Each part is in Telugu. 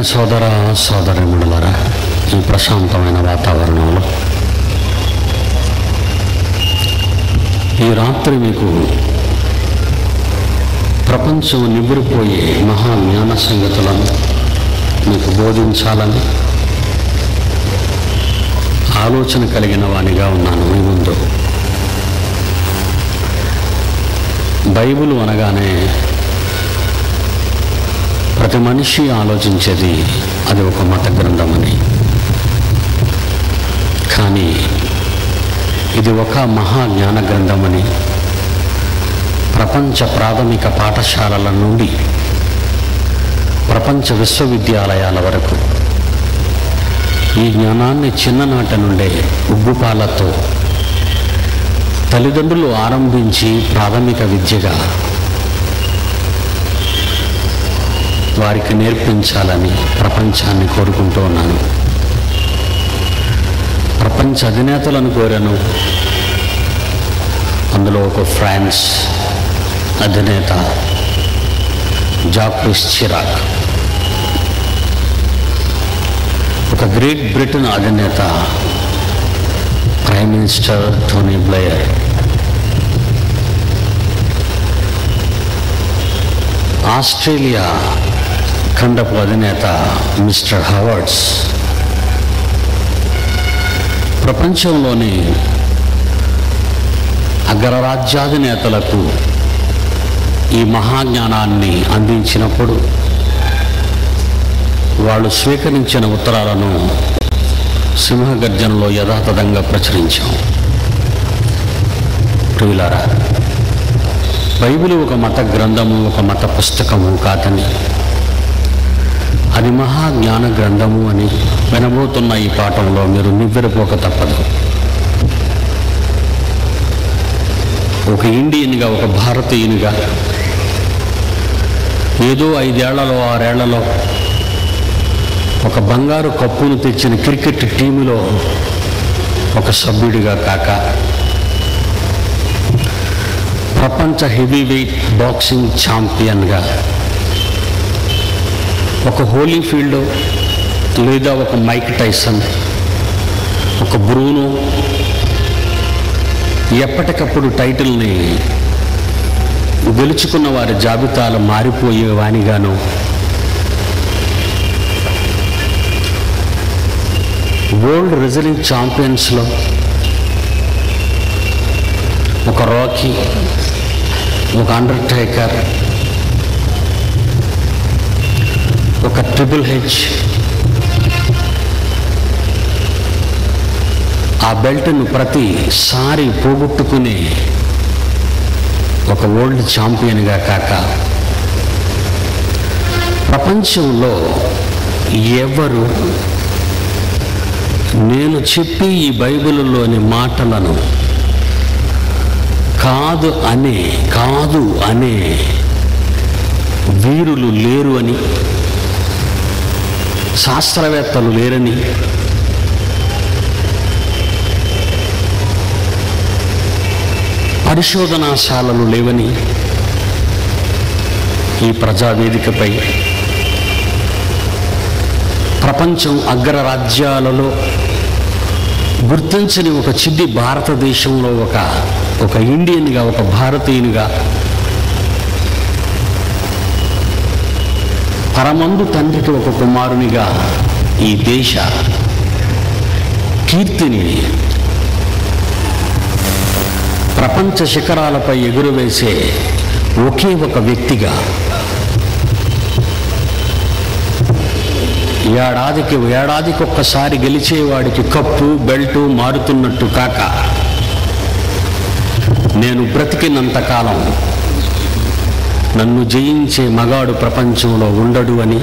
సోదర సోదరిముడులరా ఈ ప్రశాంతమైన వాతావరణంలో ఈ రాత్రి మీకు ప్రపంచం నివ్వరిపోయే మహా జ్ఞాన సంగతులను మీకు బోధించాలని ఆలోచన కలిగిన వానిగా ఉన్నాను మీ ముందు బైబిల్ అనగానే ప్రతి మనిషి ఆలోచించేది అది ఒక మత గ్రంథమని కానీ ఇది ఒక మహా జ్ఞాన గ్రంథమని ప్రపంచ ప్రాథమిక పాఠశాలల నుండి ప్రపంచ విశ్వవిద్యాలయాల వరకు ఈ జ్ఞానాన్ని చిన్ననాటి నుండే ఉగ్గుపాలతో తల్లిదండ్రులు ఆరంభించి ప్రాథమిక విద్యగా వారికి నేర్పించాలని ప్రపంచాన్ని కోరుకుంటూ ఉన్నాను ప్రపంచ అధినేతలను కోరాను అందులో ఒక ఫ్రాన్స్ అధినేత జాక్విస్ చిరాక్ ఒక గ్రేట్ బ్రిటన్ అధినేత prime minister Tony Blair Australia ఖండపు అధినేత మిస్టర్ హవర్డ్స్ ప్రపంచంలోని అగ్రరాజ్యాధినేతలకు ఈ మహాజ్ఞానాన్ని అందించినప్పుడు వాళ్ళు స్వీకరించిన ఉత్తరాలను సింహగర్జనలో యథాతథంగా ప్రచురించాం ప్రియులారా బైబిల్ ఒక మత గ్రంథము ఒక మత పుస్తకము కాదని అది మహా జ్ఞాన గ్రంథము అని వినబోతున్న ఈ పాఠంలో మీరు నివ్వెరపోక తప్పదు ఒక ఇండియన్గా ఒక భారతీయునిగా ఏదో ఐదేళ్లలో ఆరేళ్లలో ఒక బంగారు కప్పును తెచ్చిన క్రికెట్ టీములో ఒక సభ్యుడిగా కాక ప్రపంచ హెవీ వెయిట్ బాక్సింగ్ ఛాంపియన్గా ఒక హోలీ ఫీల్డ్ లేదా ఒక మైక్ టైసన్ ఒక బ్రూనో ఎప్పటికప్పుడు టైటిల్ని గెలుచుకున్న వారి జాబితాలు మారిపోయే వానిగాను వరల్డ్ రెజ్లింగ్ ఛాంపియన్స్లో ఒక రాకీ ఒక అండర్టేకర్ ఒక ట్రిపుల్ హెచ్ ఆ బెల్ట్ను ప్రతిసారి పోగొట్టుకునే ఒక వరల్డ్ ఛాంపియన్గా కాక ప్రపంచంలో ఎవరు నేను చెప్పి ఈ బైబిల్లోని మాటలను కాదు అనే కాదు అనే వీరులు లేరు అని శాస్త్రవేత్తలు లేరని పరిశోధనాశాలలు లేవని ఈ ప్రజావేదికపై ప్రపంచం అగ్రరాజ్యాలలో గుర్తించని ఒక చిద్ది భారతదేశంలో ఒక ఒక ఇండియన్గా ఒక భారతీయునిగా పరమందు తండ్రికి ఒక కుమారునిగా ఈ దేశ కీర్తిని ప్రపంచ శిఖరాలపై ఎగురవేసే ఒకే ఒక వ్యక్తిగా ఏడాదికి ఏడాదికి ఒక్కసారి గెలిచేవాడికి కప్పు బెల్టు మారుతున్నట్టు కాక నేను బ్రతికినంతకాలం నన్ను జయించే మగాడు ప్రపంచంలో ఉండడు అని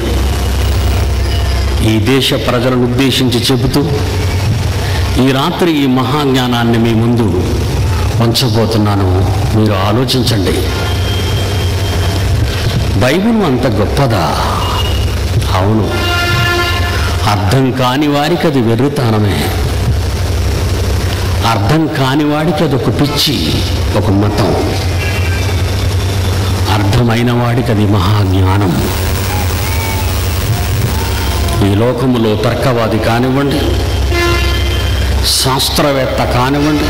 ఈ దేశ ప్రజలను ఉద్దేశించి చెబుతూ ఈ రాత్రి ఈ మహాజ్ఞానాన్ని మీ ముందు ఉంచబోతున్నాను మీరు ఆలోచించండి బైబిల్ అంత గొప్పదా అవును అర్థం కాని వారికి అది వెర్రితనమే అర్థం కాని వాడికి అది ఒక పిచ్చి ఒక మతం అర్థమైన వాడికి అది మహాజ్ఞానం ఈ లోకములో తర్కవాది కానివ్వండి శాస్త్రవేత్త కానివ్వండి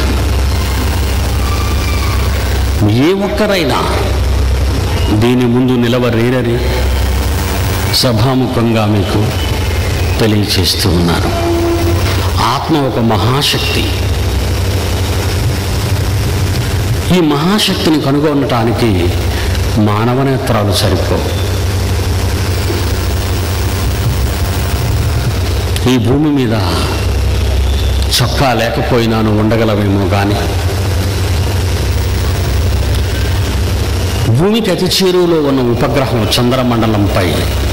ఏ ఒక్కరైనా దీని ముందు నిలవరేరని సభాముఖంగా మీకు తెలియచేస్తూ ఉన్నాను ఆత్మ ఒక మహాశక్తి ఈ మహాశక్తిని కనుగొనటానికి మానవ నేత్రాలు సరిపోవు ఈ భూమి మీద చొక్కా లేకపోయినాను ఉండగలవేమో కానీ భూమికి అతి చేరువలో ఉన్న ఉపగ్రహం చంద్రమండలంపై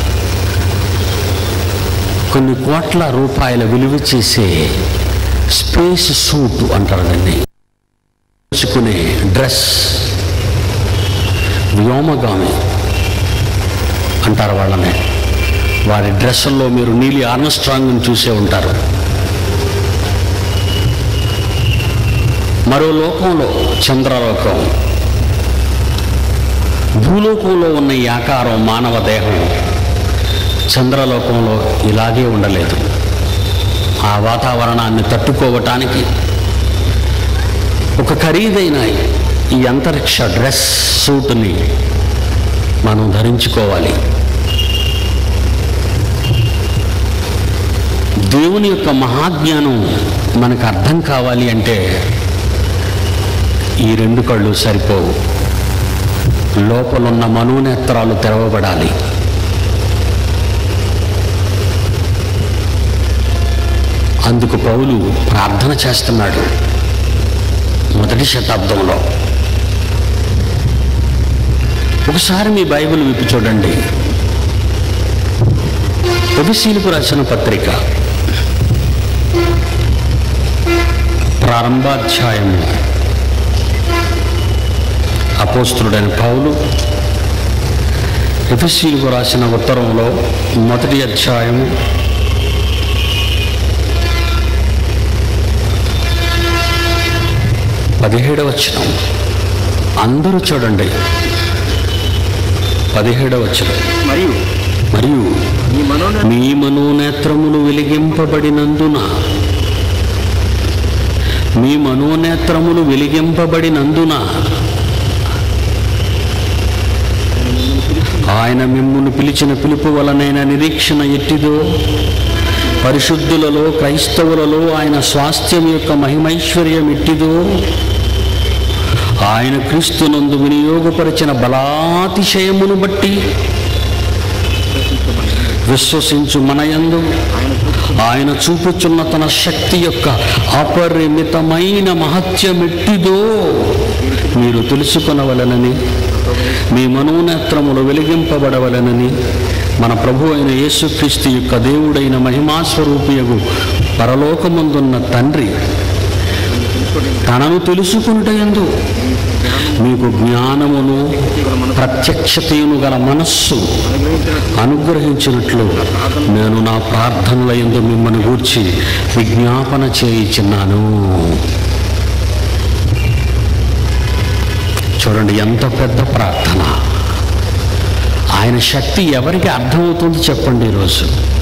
కొన్ని కోట్ల రూపాయల విలువ చేసే స్పేస్ సూట్ అంటారు దాన్ని వేసుకునే డ్రెస్ వ్యోమగామి అంటారు వాళ్ళని వారి డ్రెస్సుల్లో మీరు నీలి ఆర్మస్ట్రాంగ్ని చూసే ఉంటారు మరో లోకంలో చంద్రలోకం భూలోకంలో ఉన్న ఈ ఆకారం మానవ దేహం చంద్రలోకంలో ఇలాగే ఉండలేదు ఆ వాతావరణాన్ని తట్టుకోవటానికి ఒక ఖరీదైన ఈ అంతరిక్ష డ్రెస్ సూట్ని మనం ధరించుకోవాలి దేవుని యొక్క మహాజ్ఞానం మనకు అర్థం కావాలి అంటే ఈ రెండు కళ్ళు సరిపోవు లోపలున్న మనోనేత్రాలు తెరవబడాలి అందుకు పౌలు ప్రార్థన చేస్తున్నాడు మొదటి శతాబ్దంలో ఒకసారి మీ బైబిల్ విప్పి చూడండి ఎబిసీలకు రచన పత్రిక ప్రారంభాధ్యాయము అపోస్తుడైన పౌలు ఎఫ్ఎస్సీలకు రాసిన ఉత్తరంలో మొదటి అధ్యాయము పదిహేడవ వచనం అందరూ చూడండి పదిహేడవ వచనం మరియు మరియు ఈ మనోన మీ మనోనేత్రములు వెలిగింపబడినందున మీ మనోనేత్రములు వెలిగింపబడినందున ఆయన మిమ్మును పిలిచిన పిలుపు వలనైన నిరీక్షణ ఎట్టిదో పరిశుద్ధులలో క్రైస్తవులలో ఆయన స్వాస్థ్యం యొక్క మహిమైశ్వర్యం ఎట్టిదో ఆయన క్రీస్తునందు వినియోగపరిచిన బలాతిశయమును బట్టి విశ్వసించు మనయందు ఆయన చూపుచున్న తన శక్తి యొక్క అపరిమితమైన మహత్యమెట్టిదో మీరు తెలుసుకొనవలనని మీ మనోనేత్రములు వెలిగింపబడవలనని మన ప్రభు అయిన యేసుక్రీస్తు యొక్క దేవుడైన మహిమాస్వరూపియగు పరలోకమందున్న తండ్రి తనను తెలుసుకునుటయందు మీకు జ్ఞానమును ప్రత్యక్షతను గల మనస్సు అనుగ్రహించినట్లు నేను నా ప్రార్థనల యందు మిమ్మల్ని గూర్చి విజ్ఞాపన చేయించున్నాను చూడండి ఎంత పెద్ద ప్రార్థన ఆయన శక్తి ఎవరికి అర్థమవుతుంది చెప్పండి ఈరోజు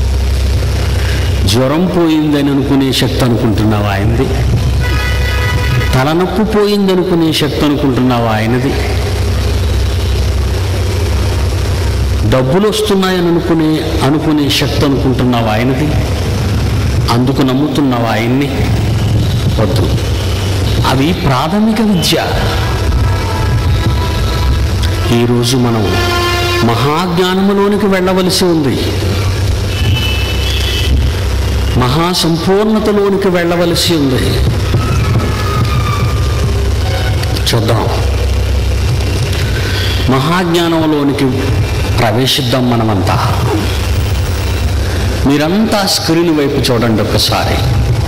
జ్వరం పోయిందని అనుకునే శక్తి అనుకుంటున్నావా ఆయనది తలనొప్పి పోయింది అనుకునే శక్తి అనుకుంటున్నావా ఆయనది డబ్బులు వస్తున్నాయని అనుకునే అనుకునే శక్తి అనుకుంటున్నావా ఆయనది అందుకు నమ్ముతున్నావా ఆయన్ని వద్దు అవి ప్రాథమిక విద్య ఈరోజు మనం మహాజ్ఞానములోనికి వెళ్ళవలసి ఉంది మహా సంపూర్ణతలోనికి వెళ్ళవలసి ఉంది చూద్దాం మహాజ్ఞానంలోనికి ప్రవేశిద్దాం మనమంతా మీరంతా స్క్రీన్ వైపు చూడండి ఒక్కసారి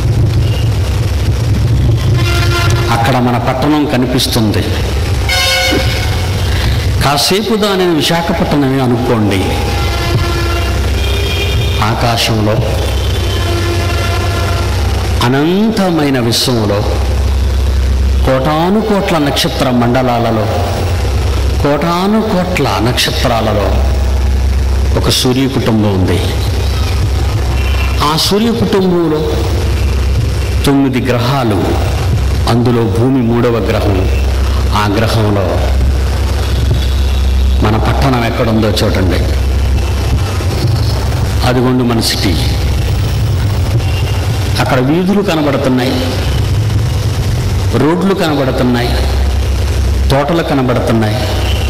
అక్కడ మన పట్టణం కనిపిస్తుంది కాసేపు దానిని విశాఖపట్నమే అనుకోండి ఆకాశంలో అనంతమైన విశ్వంలో కోటాను కోట్ల నక్షత్ర మండలాలలో కోటాను కోట్ల నక్షత్రాలలో ఒక సూర్య కుటుంబం ఉంది ఆ సూర్య కుటుంబంలో తొమ్మిది గ్రహాలు అందులో భూమి మూడవ గ్రహం ఆ గ్రహంలో మన పట్టణం ఎక్కడుందో చూడండి అదిగోండి మన సిటీ అక్కడ వీధులు కనబడుతున్నాయి రోడ్లు కనబడుతున్నాయి తోటలు కనబడుతున్నాయి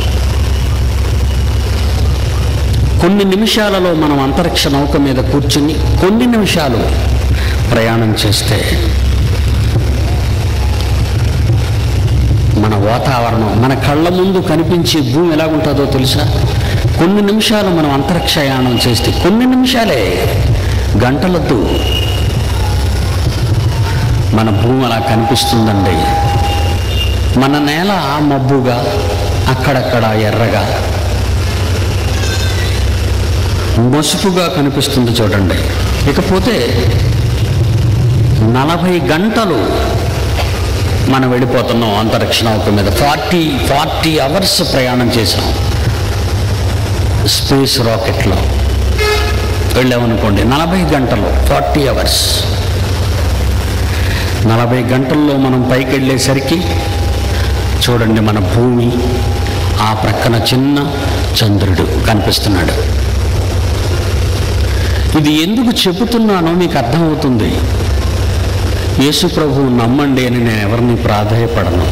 కొన్ని నిమిషాలలో మనం అంతరిక్ష నౌక మీద కూర్చుని కొన్ని నిమిషాలు ప్రయాణం చేస్తే మన వాతావరణం మన కళ్ళ ముందు కనిపించే భూమి ఎలా ఉంటుందో తెలుసా కొన్ని నిమిషాలు మనం అంతరిక్షయానం చేస్తే కొన్ని నిమిషాలే గంటలద్దు మన భూమి అలా కనిపిస్తుందండి మన నేల మబ్బుగా అక్కడక్కడ ఎర్రగా మసుపుగా కనిపిస్తుంది చూడండి ఇకపోతే నలభై గంటలు మనం వెళ్ళిపోతున్నాం అంతరిక్ష నౌక మీద ఫార్టీ ఫార్టీ అవర్స్ ప్రయాణం చేసాం స్పేస్ రాకెట్లో వెళ్ళామనుకోండి నలభై గంటలు ఫార్టీ అవర్స్ నలభై గంటల్లో మనం పైకి వెళ్ళేసరికి చూడండి మన భూమి ఆ ప్రక్కన చిన్న చంద్రుడు కనిపిస్తున్నాడు ఇది ఎందుకు చెబుతున్నానో మీకు అర్థమవుతుంది యేసు ప్రభువు నమ్మండి అని నేను ఎవరిని ప్రాధాయపడను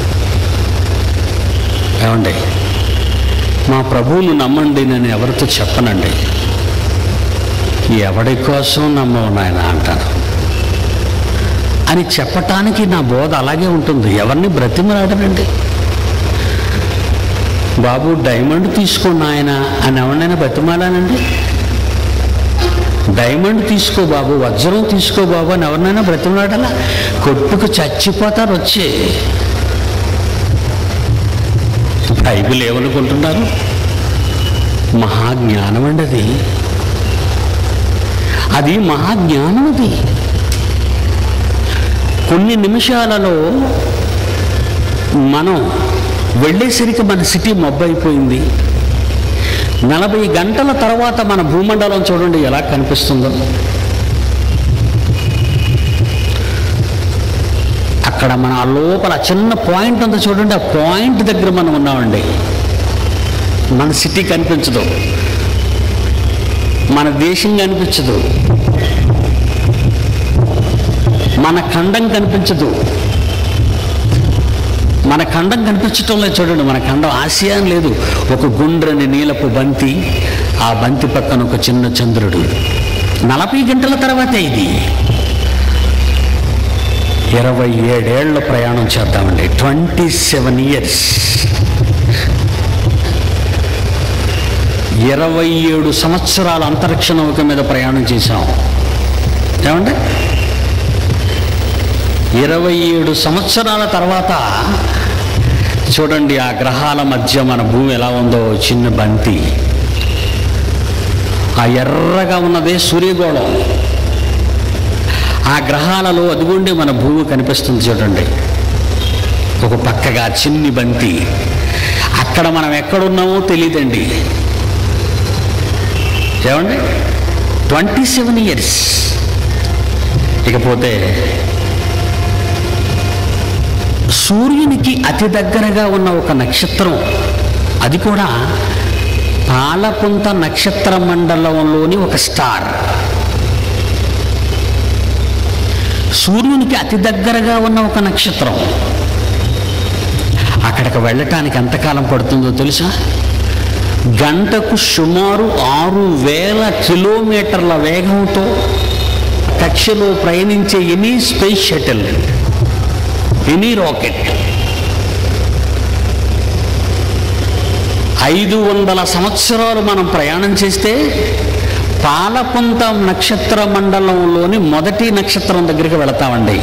ఏమండి మా ప్రభువును నమ్మండి నేను ఎవరితో చెప్పనండి ఎవడి కోసం నమ్మవు నాయన అంటాను అని చెప్పటానికి నా బోధ అలాగే ఉంటుంది ఎవరిని బ్రతిమలాడనండి బాబు డైమండ్ తీసుకోండి ఆయన అని ఎవరినైనా బ్రతిమాలానండి డైమండ్ తీసుకో బాబు వజ్రం తీసుకో బాబు అని ఎవరినైనా బ్రతిమలాడాలా కొట్టుకు చచ్చిపోతారు వచ్చి బైబిల్ ఏమనుకుంటున్నారు మహాజ్ఞానం అండి అది అది మహాజ్ఞానం అది కొన్ని నిమిషాలలో మనం వెళ్ళేసరికి మన సిటీ మబ్బైపోయింది నలభై గంటల తర్వాత మన భూమండలం చూడండి ఎలా కనిపిస్తుందో అక్కడ మన ఆ లోపల చిన్న పాయింట్ అంతా చూడండి ఆ పాయింట్ దగ్గర మనం ఉన్నామండి మన సిటీ కనిపించదు మన దేశం కనిపించదు మన ఖండం కనిపించదు మన ఖండం కనిపించటం లేదు చూడండి మన ఖండం ఆసియా అని లేదు ఒక గుండ్రని నీలపు బంతి ఆ బంతి పక్కన ఒక చిన్న చంద్రుడు నలభై గంటల తర్వాతే ఇది ఇరవై ఏడేళ్ల ప్రయాణం చేద్దామండి ట్వంటీ సెవెన్ ఇయర్స్ ఇరవై ఏడు సంవత్సరాల అంతరిక్ష నౌక మీద ప్రయాణం చేశాం ఏమండి ఇరవై ఏడు సంవత్సరాల తర్వాత చూడండి ఆ గ్రహాల మధ్య మన భూమి ఎలా ఉందో చిన్న బంతి ఆ ఎర్రగా ఉన్నదే సూర్యగోళం ఆ గ్రహాలలో అదిగోండి మన భూమి కనిపిస్తుంది చూడండి ఒక పక్కగా చిన్ని బంతి అక్కడ మనం ఎక్కడున్నామో తెలియదండి ఏమండి ట్వంటీ సెవెన్ ఇయర్స్ ఇకపోతే సూర్యునికి అతి దగ్గరగా ఉన్న ఒక నక్షత్రం అది కూడా పాలపుంత నక్షత్ర మండలంలోని ఒక స్టార్ సూర్యునికి అతి దగ్గరగా ఉన్న ఒక నక్షత్రం అక్కడికి వెళ్ళటానికి ఎంతకాలం పడుతుందో తెలుసా గంటకు సుమారు ఆరు వేల కిలోమీటర్ల వేగంతో కక్షలో ప్రయాణించే any space shuttle any rocket ఐదు వందల సంవత్సరాలు మనం ప్రయాణం చేస్తే పాలపుంత నక్షత్ర మండలంలోని మొదటి నక్షత్రం దగ్గరికి వెళతామండి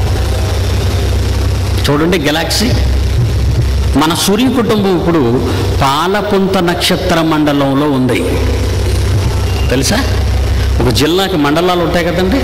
చూడండి గెలాక్సీ మన సూర్య కుటుంబం ఇప్పుడు పాలపుంత నక్షత్ర మండలంలో ఉంది తెలుసా ఒక జిల్లాకి మండలాలు ఉంటాయి కదండి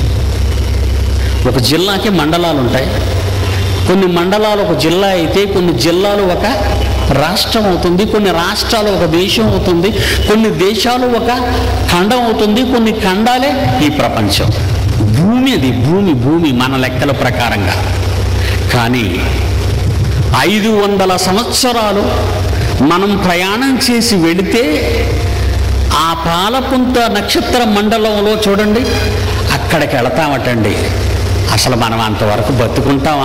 ఒక జిల్లాకి మండలాలు ఉంటాయి కొన్ని మండలాలు ఒక జిల్లా అయితే కొన్ని జిల్లాలు ఒక రాష్ట్రం అవుతుంది కొన్ని రాష్ట్రాలు ఒక దేశం అవుతుంది కొన్ని దేశాలు ఒక ఖండం అవుతుంది కొన్ని ఖండాలే ఈ ప్రపంచం భూమి అది భూమి భూమి మన లెక్కల ప్రకారంగా కానీ ఐదు వందల సంవత్సరాలు మనం ప్రయాణం చేసి వెళితే ఆ పాలపుంత నక్షత్ర మండలంలో చూడండి అక్కడికి వెళతామటండి అసలు మనం అంతవరకు బతుకుంటామా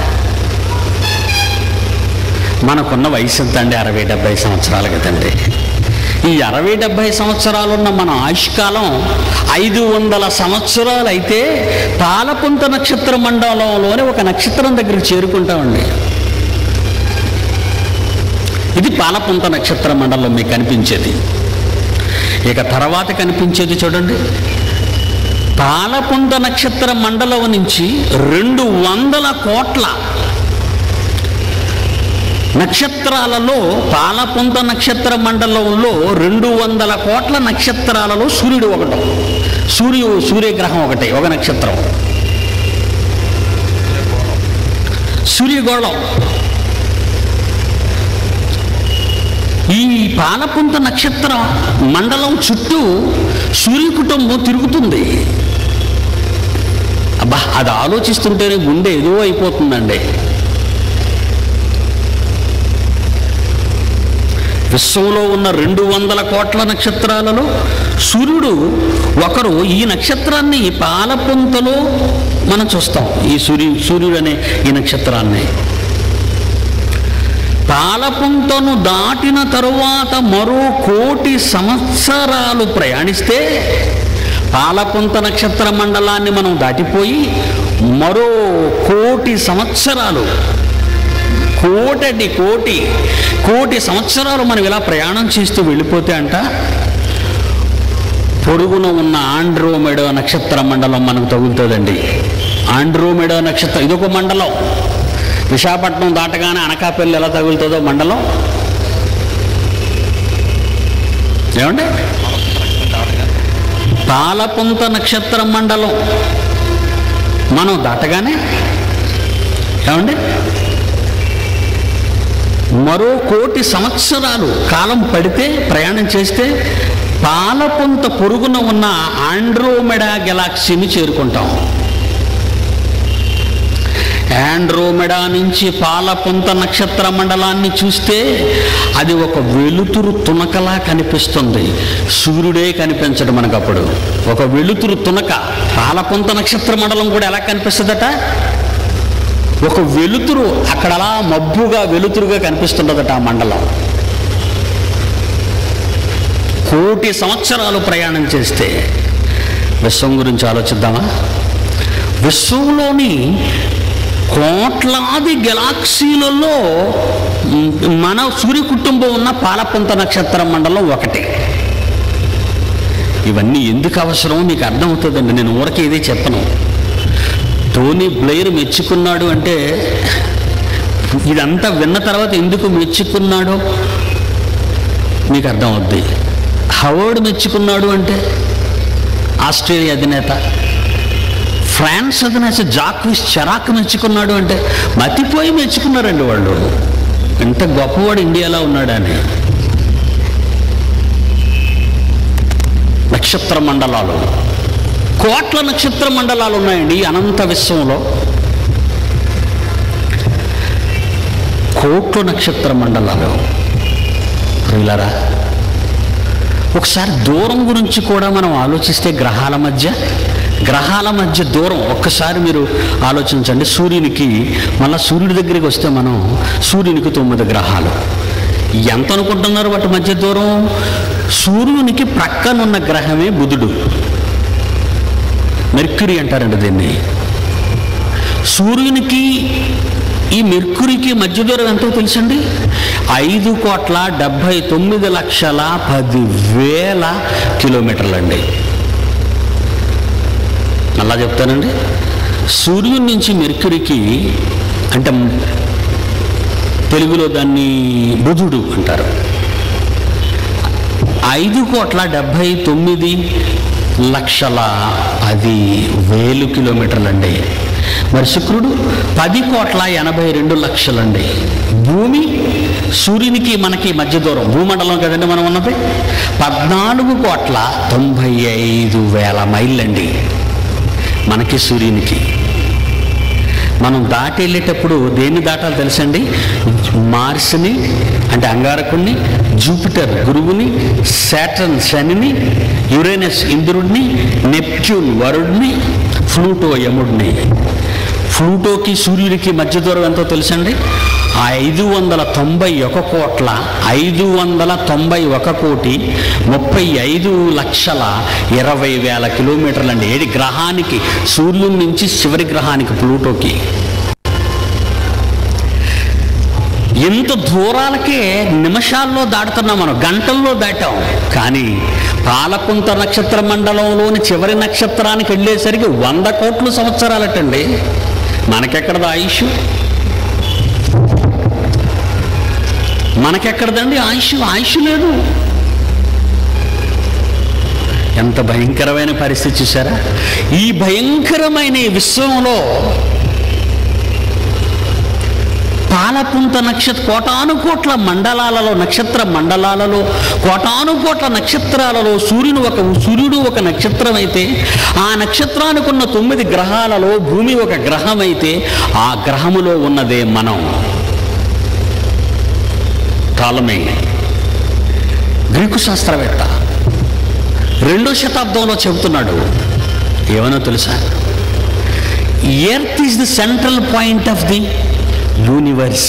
మనకున్న వయసు ఎంత అండి అరవై డెబ్బై సంవత్సరాలు కదండి ఈ అరవై డెబ్బై సంవత్సరాలున్న మన ఆయుష్కాలం ఐదు వందల సంవత్సరాలు అయితే పాలపుంత నక్షత్ర మండలంలోనే ఒక నక్షత్రం దగ్గరికి చేరుకుంటామండి ఇది పాలపుంత నక్షత్ర మండలం మీకు కనిపించేది ఇక తర్వాత కనిపించేది చూడండి పాలపుంత నక్షత్ర మండలం నుంచి రెండు వందల కోట్ల నక్షత్రాలలో పాలపుంత నక్షత్ర మండలంలో రెండు వందల కోట్ల నక్షత్రాలలో సూర్యుడు ఒకటి సూర్యు సూర్యగ్రహం ఒకటి ఒక నక్షత్రం సూర్యగోళం ఈ పాలపుంత నక్షత్ర మండలం చుట్టూ సూర్య కుటుంబం తిరుగుతుంది అబ్బా అది ఆలోచిస్తుంటేనే గుండె ఏదో అయిపోతుందండి విశ్వంలో ఉన్న రెండు వందల కోట్ల నక్షత్రాలలో సూర్యుడు ఒకరు ఈ నక్షత్రాన్ని ఈ పాలపుంతలో మనం చూస్తాం ఈ సూర్యు సూర్యుడు అనే ఈ నక్షత్రాన్ని పాలపుంతను దాటిన తరువాత మరో కోటి సంవత్సరాలు ప్రయాణిస్తే పాలపుంత నక్షత్ర మండలాన్ని మనం దాటిపోయి మరో కోటి సంవత్సరాలు కోటటి కోటి కోటి సంవత్సరాలు మనం ఇలా ప్రయాణం చేస్తూ వెళ్ళిపోతే అంట పొరుగున ఉన్న ఆండ్రోమెడో నక్షత్ర మండలం మనకు తగులుతుందండి ఆండ్రోమెడో నక్షత్రం ఇదొక మండలం విశాఖపట్నం దాటగానే అనకాపల్లి ఎలా తగులుతుందో మండలం ఏమండి పాలపుంత నక్షత్ర మండలం మనం దాటగానే ఏమండి మరో కోటి సంవత్సరాలు కాలం పడితే ప్రయాణం చేస్తే పాలపుంత పొరుగున ఉన్న ఆండ్రోమెడా గెలాక్సీని చేరుకుంటాం ఆండ్రోమెడా నుంచి పాలపుంత నక్షత్ర మండలాన్ని చూస్తే అది ఒక వెలుతురు తునకలా కనిపిస్తుంది సూర్యుడే కనిపించడు మనకు అప్పుడు ఒక వెలుతురు తునక పాలపుంత నక్షత్ర మండలం కూడా ఎలా కనిపిస్తుందట ఒక వెలుతురు అక్కడ అలా మబ్బుగా వెలుతురుగా కనిపిస్తుండదట ఆ మండలం కోటి సంవత్సరాలు ప్రయాణం చేస్తే విశ్వం గురించి ఆలోచిద్దామా విశ్వంలోని కోట్లాది గెలాక్సీలలో మ్, మన సూర్య కుటుంబం ఉన్న పాలపుంత నక్షత్ర మండలం ఒకటి ఇవన్నీ ఎందుకు అవసరం మీకు అర్థమవుతుందండి నేను ఊరకే ఇదే చెప్పను టోనీ బ్లెయిర్ మెచ్చుకున్నాడు అంటే ఇదంతా విన్న తర్వాత ఎందుకు మెచ్చుకున్నాడో మీకు అర్థం అవుద్ది హవర్డ్ మెచ్చుకున్నాడు అంటే ఆస్ట్రేలియా అధినేత ఫ్రాన్స్ అధినేత జాక్విస్ చెరాక్ మెచ్చుకున్నాడు అంటే మతిపోయి మెచ్చుకున్నారండి వాళ్ళు ఎంత గొప్పవాడు ఇండియాలో ఉన్నాడని నక్షత్ర మండలాలు కోట్ల నక్షత్ర మండలాలు ఉన్నాయండి ఈ అనంత విశ్వంలో కోట్ల నక్షత్ర మండలాలు ప్రియులరా ఒకసారి దూరం గురించి కూడా మనం ఆలోచిస్తే గ్రహాల మధ్య గ్రహాల మధ్య దూరం ఒక్కసారి మీరు ఆలోచించండి సూర్యునికి మళ్ళీ సూర్యుడి దగ్గరికి వస్తే మనం సూర్యునికి తొమ్మిది గ్రహాలు ఎంత అనుకుంటున్నారు వాటి మధ్య దూరం సూర్యునికి ప్రక్కనున్న గ్రహమే బుధుడు మెర్క్యూరీ అంటారండి దీన్ని సూర్యునికి ఈ మెర్కురీకి మధ్య దూరం ఎంతో తెలుసండి ఐదు కోట్ల డెబ్భై తొమ్మిది లక్షల పది వేల కిలోమీటర్లండి అలా చెప్తానండి సూర్యుని నుంచి మెర్కురీకి అంటే తెలుగులో దాన్ని బుధుడు అంటారు ఐదు కోట్ల డెబ్భై తొమ్మిది లక్షల పది వేలు కిలోమీటర్లండి మరి శుక్రుడు పది కోట్ల ఎనభై రెండు లక్షలండి భూమి సూర్యునికి మనకి మధ్య దూరం భూమండలం కదండి మనం ఉన్నది పద్నాలుగు కోట్ల తొంభై ఐదు వేల మైళ్ళండి మనకి సూర్యునికి మనం దాటి వెళ్ళేటప్పుడు దేన్ని దాటాలి తెలుసండి మార్స్ని అంటే అంగారకుణ్ణి జూపిటర్ గురువుని శాటర్న్ శనిని యురేనస్ ఇంద్రుడిని నెప్ట్యూన్ వరుడిని ఫ్లూటో యముడిని ఫ్లూటోకి సూర్యుడికి మధ్య దూరం ఎంతో తెలుసండి ఆ ఐదు వందల తొంభై ఒక కోట్ల ఐదు వందల తొంభై ఒక కోటి ముప్పై ఐదు లక్షల ఇరవై వేల కిలోమీటర్లు అండి ఏడి గ్రహానికి సూర్యుడి నుంచి చివరి గ్రహానికి ప్లూటోకి ఎంత దూరాలకే నిమిషాల్లో దాటుతున్నాం మనం గంటల్లో దాటాం కానీ పాలకుంత నక్షత్ర మండలంలోని చివరి నక్షత్రానికి వెళ్ళేసరికి వంద కోట్ల సంవత్సరాలటండి మనకెక్కడదా ఆయుష్ మనకెక్కడదండి ఆయుష్ ఆయుష్ లేదు ఎంత భయంకరమైన పరిస్థితి చూసారా ఈ భయంకరమైన ఈ విశ్వంలో పాలపుంత నక్షత్ర కోటాను కోట్ల మండలాలలో నక్షత్ర మండలాలలో కోటాను కోట్ల నక్షత్రాలలో సూర్యుడు ఒక సూర్యుడు ఒక నక్షత్రం అయితే ఆ నక్షత్రానికి ఉన్న తొమ్మిది గ్రహాలలో భూమి ఒక గ్రహం అయితే ఆ గ్రహములో ఉన్నదే మనం టాలమే గ్రీకు శాస్త్రవేత్త రెండో శతాబ్దంలో చెబుతున్నాడు ఏమనో తెలుసా earth is the central point of the universe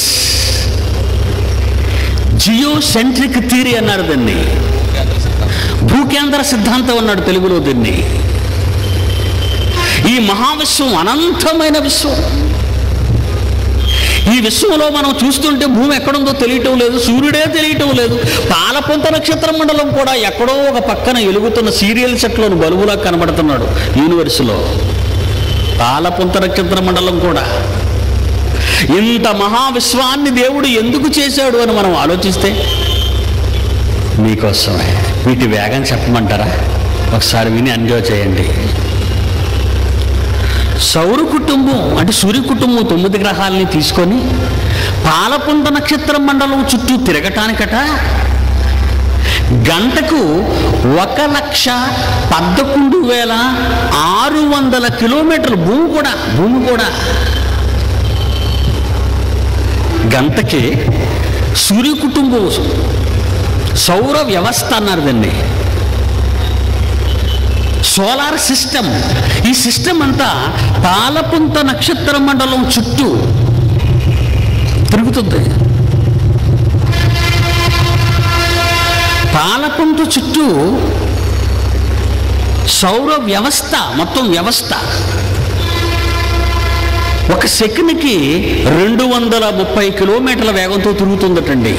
geocentric theory అన్నారు దీన్ని భూకేంద్ర సిద్ధాంతం అన్నాడు తెలుగులో దీన్ని ఈ మహావిశ్వం అనంతమైన విశ్వం ఈ విశ్వంలో మనం చూస్తుంటే భూమి ఎక్కడుందో తెలియటం లేదు సూర్యుడే తెలియటం లేదు పాలపొంత నక్షత్ర మండలం కూడా ఎక్కడో ఒక పక్కన ఎలుగుతున్న సీరియల్ సెట్లోని బలుగులా కనబడుతున్నాడు యూనివర్స్లో పాలపొంత నక్షత్ర మండలం కూడా ఇంత మహావిశ్వాన్ని దేవుడు ఎందుకు చేశాడు అని మనం ఆలోచిస్తే మీకోసమే వీటి వేగం చెప్పమంటారా ఒకసారి విని ఎంజాయ్ చేయండి సౌర కుటుంబం అంటే సూర్య కుటుంబం తొమ్మిది గ్రహాలని తీసుకొని పాలపుంత నక్షత్ర మండలం చుట్టూ తిరగటానికట గంటకు ఒక లక్ష పదకొండు వేల ఆరు వందల కిలోమీటర్లు భూమి కూడా భూమి కూడా గంటకి సూర్య కుటుంబం సౌర వ్యవస్థ అన్నారు దాన్ని సోలార్ సిస్టమ్ ఈ సిస్టమ్ అంతా పాలపుంత నక్షత్ర మండలం చుట్టూ తిరుగుతుంది పాలపుంత చుట్టూ సౌర వ్యవస్థ మొత్తం వ్యవస్థ ఒక సెకండ్కి రెండు వందల ముప్పై కిలోమీటర్ల వేగంతో తిరుగుతుందటండి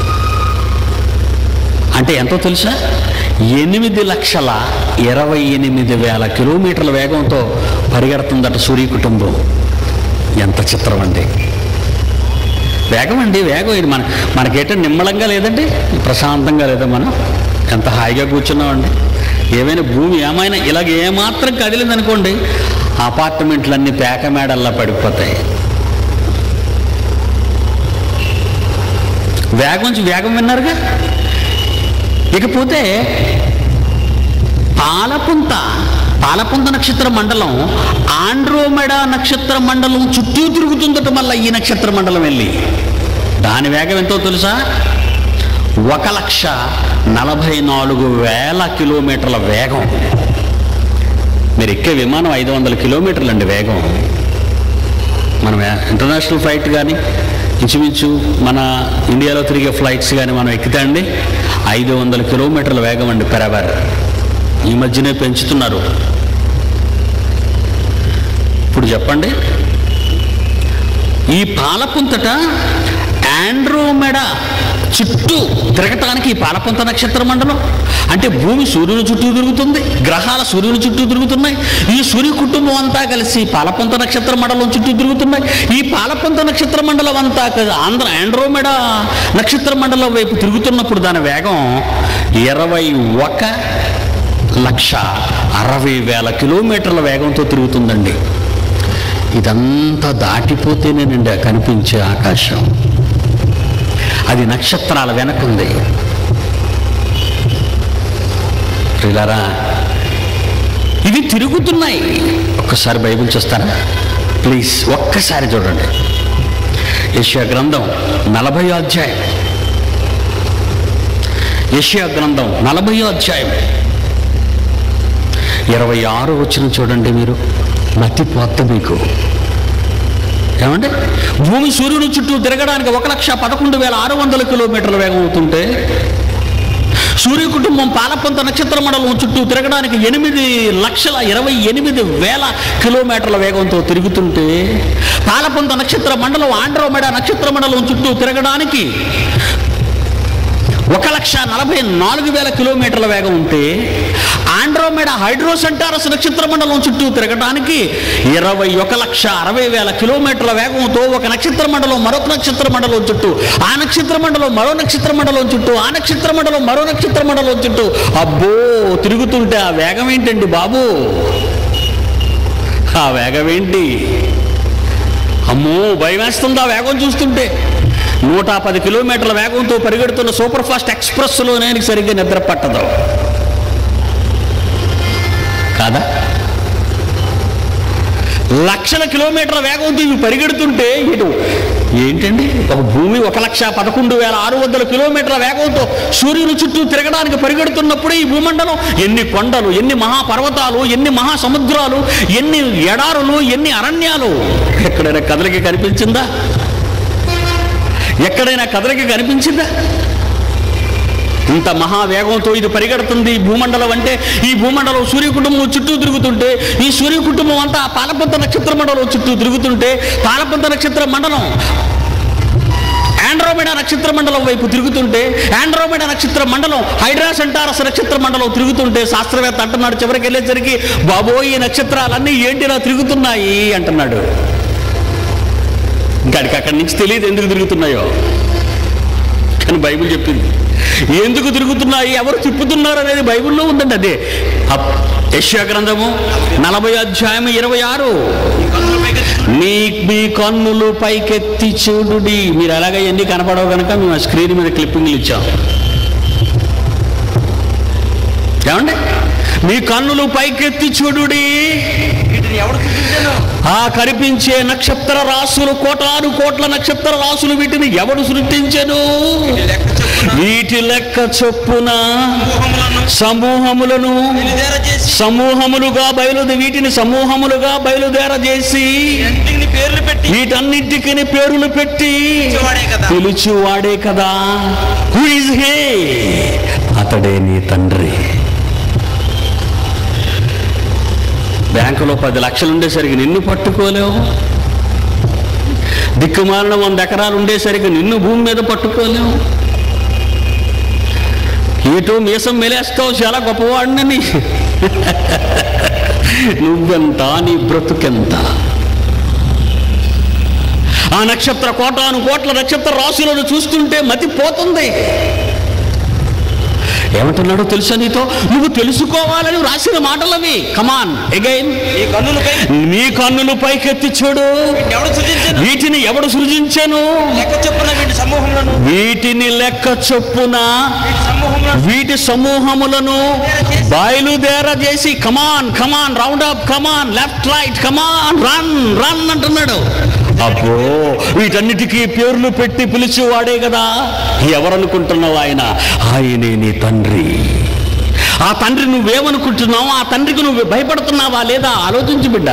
అంటే ఎంతో తెలుసా ఎనిమిది లక్షల ఇరవై ఎనిమిది వేల కిలోమీటర్ల వేగంతో పరిగెడుతుందట సూర్య కుటుంబం ఎంత చిత్రం అండి వేగం అండి వేగం ఇది మన మనకేటో నిమ్మలంగా లేదండి ప్రశాంతంగా లేదా మనం ఎంత హాయిగా కూర్చున్నామండి ఏమైనా భూమి ఏమైనా ఇలాగ ఏమాత్రం కదిలిందనుకోండి అపార్ట్మెంట్లన్నీ పేక మేడల్లా పడిపోతాయి వేగం నుంచి వేగం విన్నారుగా ఇకపోతే పాలపుంత పాలపుంత నక్షత్ర మండలం ఆండ్రోమెడా నక్షత్ర మండలం చుట్టూ తిరుగుతుందట మళ్ళీ ఈ నక్షత్ర మండలం వెళ్ళి దాని వేగం ఎంతో తెలుసా ఒక లక్ష నలభై నాలుగు వేల కిలోమీటర్ల వేగం మీరు ఎక్కే విమానం ఐదు వందల కిలోమీటర్లు అండి వేగం మనం ఇంటర్నేషనల్ ఫ్లైట్ కానీ ఇంచుమించు మన ఇండియాలో తిరిగే ఫ్లైట్స్ కానీ మనం ఎక్కితే అండి ఐదు వందల కిలోమీటర్ల వేగం అండి పెరవర్ ఈ మధ్యనే పెంచుతున్నారు ఇప్పుడు చెప్పండి ఈ పాలపుంతట ఆండ్రోమెడా చుట్టూ తిరగటానికి ఈ పాలపుంత నక్షత్ర మండలం అంటే భూమి సూర్యుని చుట్టూ తిరుగుతుంది గ్రహాల సూర్యుని చుట్టూ తిరుగుతున్నాయి ఈ సూర్య కుటుంబం అంతా కలిసి పాలపుంత నక్షత్ర మండలం చుట్టూ తిరుగుతున్నాయి ఈ పాలపుంత నక్షత్ర మండలం అంతా క- ఆంధ్ర ఆండ్రోమెడా నక్షత్ర మండలం వైపు తిరుగుతున్నప్పుడు దాని వేగం ఇరవై ఒక లక్ష అరవై వేల కిలోమీటర్ల వేగంతో తిరుగుతుందండి ఇదంతా దాటిపోతేనేనండి కనిపించే ఆకాశం అది నక్షత్రాల వెనకుంది ప్రియులారా ఇవి తిరుగుతున్నాయి ఒక్కసారి బైబిల్ చూస్తారా ప్లీజ్ ఒక్కసారి చూడండి యెషయా గ్రంథం నలభై అధ్యాయం యెషయా గ్రంథం నలభై అధ్యాయం ఇరవై ఆరు వచ్చిన చూడండి మీరు మతిపోద్ద మీకు ఏమంటే భూమి సూర్యుని చుట్టూ తిరగడానికి ఒక లక్ష పదకొండు వేల ఆరు వందల కిలోమీటర్ల వేగం అవుతుంటే సూర్య కుటుంబం పాలపంత నక్షత్ర మండలం చుట్టూ తిరగడానికి ఎనిమిది లక్షల ఇరవై ఎనిమిది వేల కిలోమీటర్ల వేగంతో తిరుగుతుంటే పాలపంత నక్షత్ర మండలం ఆండ్రోమెడ నక్షత్ర మండలం చుట్టూ తిరగడానికి ఒక లక్ష నలభై నాలుగు వేల కిలోమీటర్ల వేగం ఉంటే ఆండ్రోమెడ హైడ్రోసెంటారస్ నక్షత్ర మండలం చుట్టూ తిరగడానికి ఇరవై ఒక లక్ష అరవై వేల కిలోమీటర్ల వేగంతో ఒక నక్షత్ర మండలం మరొక నక్షత్ర మండలం చుట్టూ ఆ నక్షత్ర మండలం మరో నక్షత్ర మండలం చుట్టూ ఆ నక్షత్ర మండలం మరో నక్షత్ర మండలం చుట్టూ అబ్బో తిరుగుతుంటే ఆ వేగం ఏంటండి బాబు ఆ వేగం ఏంటి అమ్మో భయం వేస్తుంది ఆ వేగం చూస్తుంటే నూట పది కిలోమీటర్ల వేగంతో పరిగెడుతున్న సూపర్ ఫాస్ట్ ఎక్స్ప్రెస్లో నేను సరిగ్గా నిద్ర పట్టదు కాదా లక్షల కిలోమీటర్ల వేగంతో ఇవి పరిగెడుతుంటే ఇటు ఏంటండి ఒక భూమి ఒక లక్ష పదకొండు వేల ఆరు వందల కిలోమీటర్ల వేగంతో సూర్యుని చుట్టూ తిరగడానికి పరిగెడుతున్నప్పుడు ఈ భూమండలం ఎన్ని కొండలు ఎన్ని మహాపర్వతాలు ఎన్ని మహాసముద్రాలు ఎన్ని ఎడారులు ఎన్ని అరణ్యాలు ఎక్కడైనా కదలిక కనిపించిందా ఎక్కడైనా కదలిక కనిపించిందా ఇంత మహావేగంతో ఇది పరిగెడుతుంది ఈ భూమండలం అంటే ఈ భూమండలం సూర్య కుటుంబం చుట్టూ తిరుగుతుంటే ఈ సూర్య కుటుంబం అంతా పాలపంత నక్షత్ర మండలం చుట్టూ తిరుగుతుంటే పాలపంత నక్షత్ర మండలం ఆండ్రోమెడా నక్షత్ర మండలం వైపు తిరుగుతుంటే ఆండ్రోమెడా నక్షత్ర మండలం హైడ్రాసెంటారస్ నక్షత్ర మండలం తిరుగుతుంటే శాస్త్రవేత్త అంటున్నాడు చివరికి వెళ్ళేసరికి బాబోయ్ ఈ నక్షత్రాలన్నీ ఏంటిలా తిరుగుతున్నాయి అంటున్నాడు ఇంకా అడికి అక్కడి నుంచి తెలియదు ఎందుకు తిరుగుతున్నాయో కానీ బైబిల్ చెప్పింది ఎందుకు తిరుగుతున్నాయి ఎవరు తిప్పుతున్నారు అనేది బైబిల్లో ఉందండి అదే అప్- యెషయా గ్రంథము నలభై అధ్యాయం ఇరవై ఆరు మీ మీ కన్నులు పైకెత్తి చూడుడి మీరు అలాగే ఎన్ని కనపడవు కనుక మేము ఆ స్క్రీన్ మీద క్లిప్పింగ్లు ఇచ్చాం ఏమండి మీ కన్నులు పైకెత్తి చూడుడి వీటిని ఎవడు సృష్టించాను ఆ కనిపించే నక్షత్ర రాసులు కోటాను కోట్ల నక్షత్ర రాసులు వీటిని ఎవడు సృష్టించెను లెక్క చొప్పున వీటి లెక్క చొప్పున సమూహములను సమూహములను బయలుదేర చేసి సమూహములుగా బయలుదే వీటిని సమూహములుగా బయలుదేర చేసి ఇంటిని పేర్లు పెట్టి వీటన్నిటికి పేర్లు పెట్టి ఇచ్చేవాడే కదా పిలుచువాడే కదా హూ ఇస్ హే అతడే నీ తండ్రి బ్యాంకులో పది లక్షలు ఉండేసరికి నిన్ను పట్టుకోలేవు దిక్కుమాలిన వంద ఎకరాలు ఉండేసరికి నిన్ను భూమి మీద పట్టుకోలేవు ఏటో మీసం మెలేస్తావు చాలా గొప్పవాడినని నువ్వెంత నీ బ్రతుకెంత ఆ నక్షత్ర కోటాను కోట్ల నక్షత్ర రాశులను చూస్తుంటే మతి పోతుంది ఏమంటున్నాడో తెలుసా నీతో నువ్వు తెలుసుకోవాలని రాసిన మాటలవి కమాన్ అగైన్ ఈ కన్నులపై నీ కన్నులు పైకెత్తి చూడు వీటిని ఎవడు సృజించాను వీటిని ఎవడు సృజించాను లెక్క చొప్పున వీటి సమూహములను వీటిని లెక్క చొప్పున వీటి సమూహములను వీటి సమూహములను బయలుదేర చేసి come on come on round up come on left right come on run run అంటున్నాడు అబ్బో వీటన్నిటికీ పేర్లు పెట్టి పిలిచేవాడే కదా ఎవరనుకుంటున్నావు ఆయన ఆయనే నీ తండ్రి ఆ తండ్రి నువ్వేమనుకుంటున్నావు ఆ తండ్రికి నువ్వు భయపడుతున్నావా లేదా ఆలోచించు బిడ్డ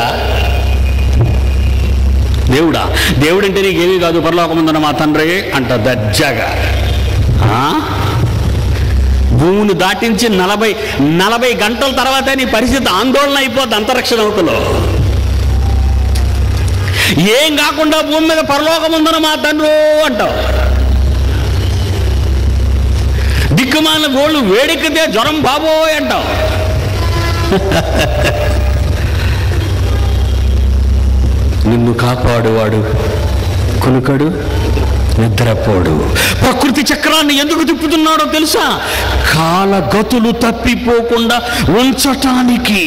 దేవుడా దేవుడంటే నీకేమీ కాదు పరలోకముందున మా తండ్రి అంట దర్జాగా ఆ? భూమిని దాటించి నలభై నలభై గంటల తర్వాత నీ పరిస్థితి ఆందోళన అయిపోద్ది అంతరిక్ష నౌకలో ఏం కాకుండా భూమి మీద పరలోకముందున మా తండ్రి అంటావు దిక్కుమాలిన గోళ్ళు వేడెక్కితే జ్వరం బాబోయ్ అంటావు నిన్ను కాపాడువాడు కొనుకడు నిద్రపోడు ప్రకృతి చక్రాన్ని ఎందుకు తిప్పుతున్నాడో తెలుసా కాలగతులు తప్పిపోకుండా ఉంచటానికి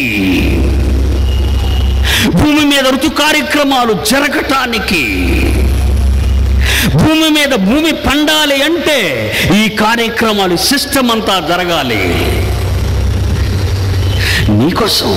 భూమి మీద ఋతు కార్యక్రమాలు జరగటానికి భూమి మీద భూమి పండాలి అంటే ఈ కార్యక్రమాలు సిస్టమ్ అంతా జరగాలి నీకోసం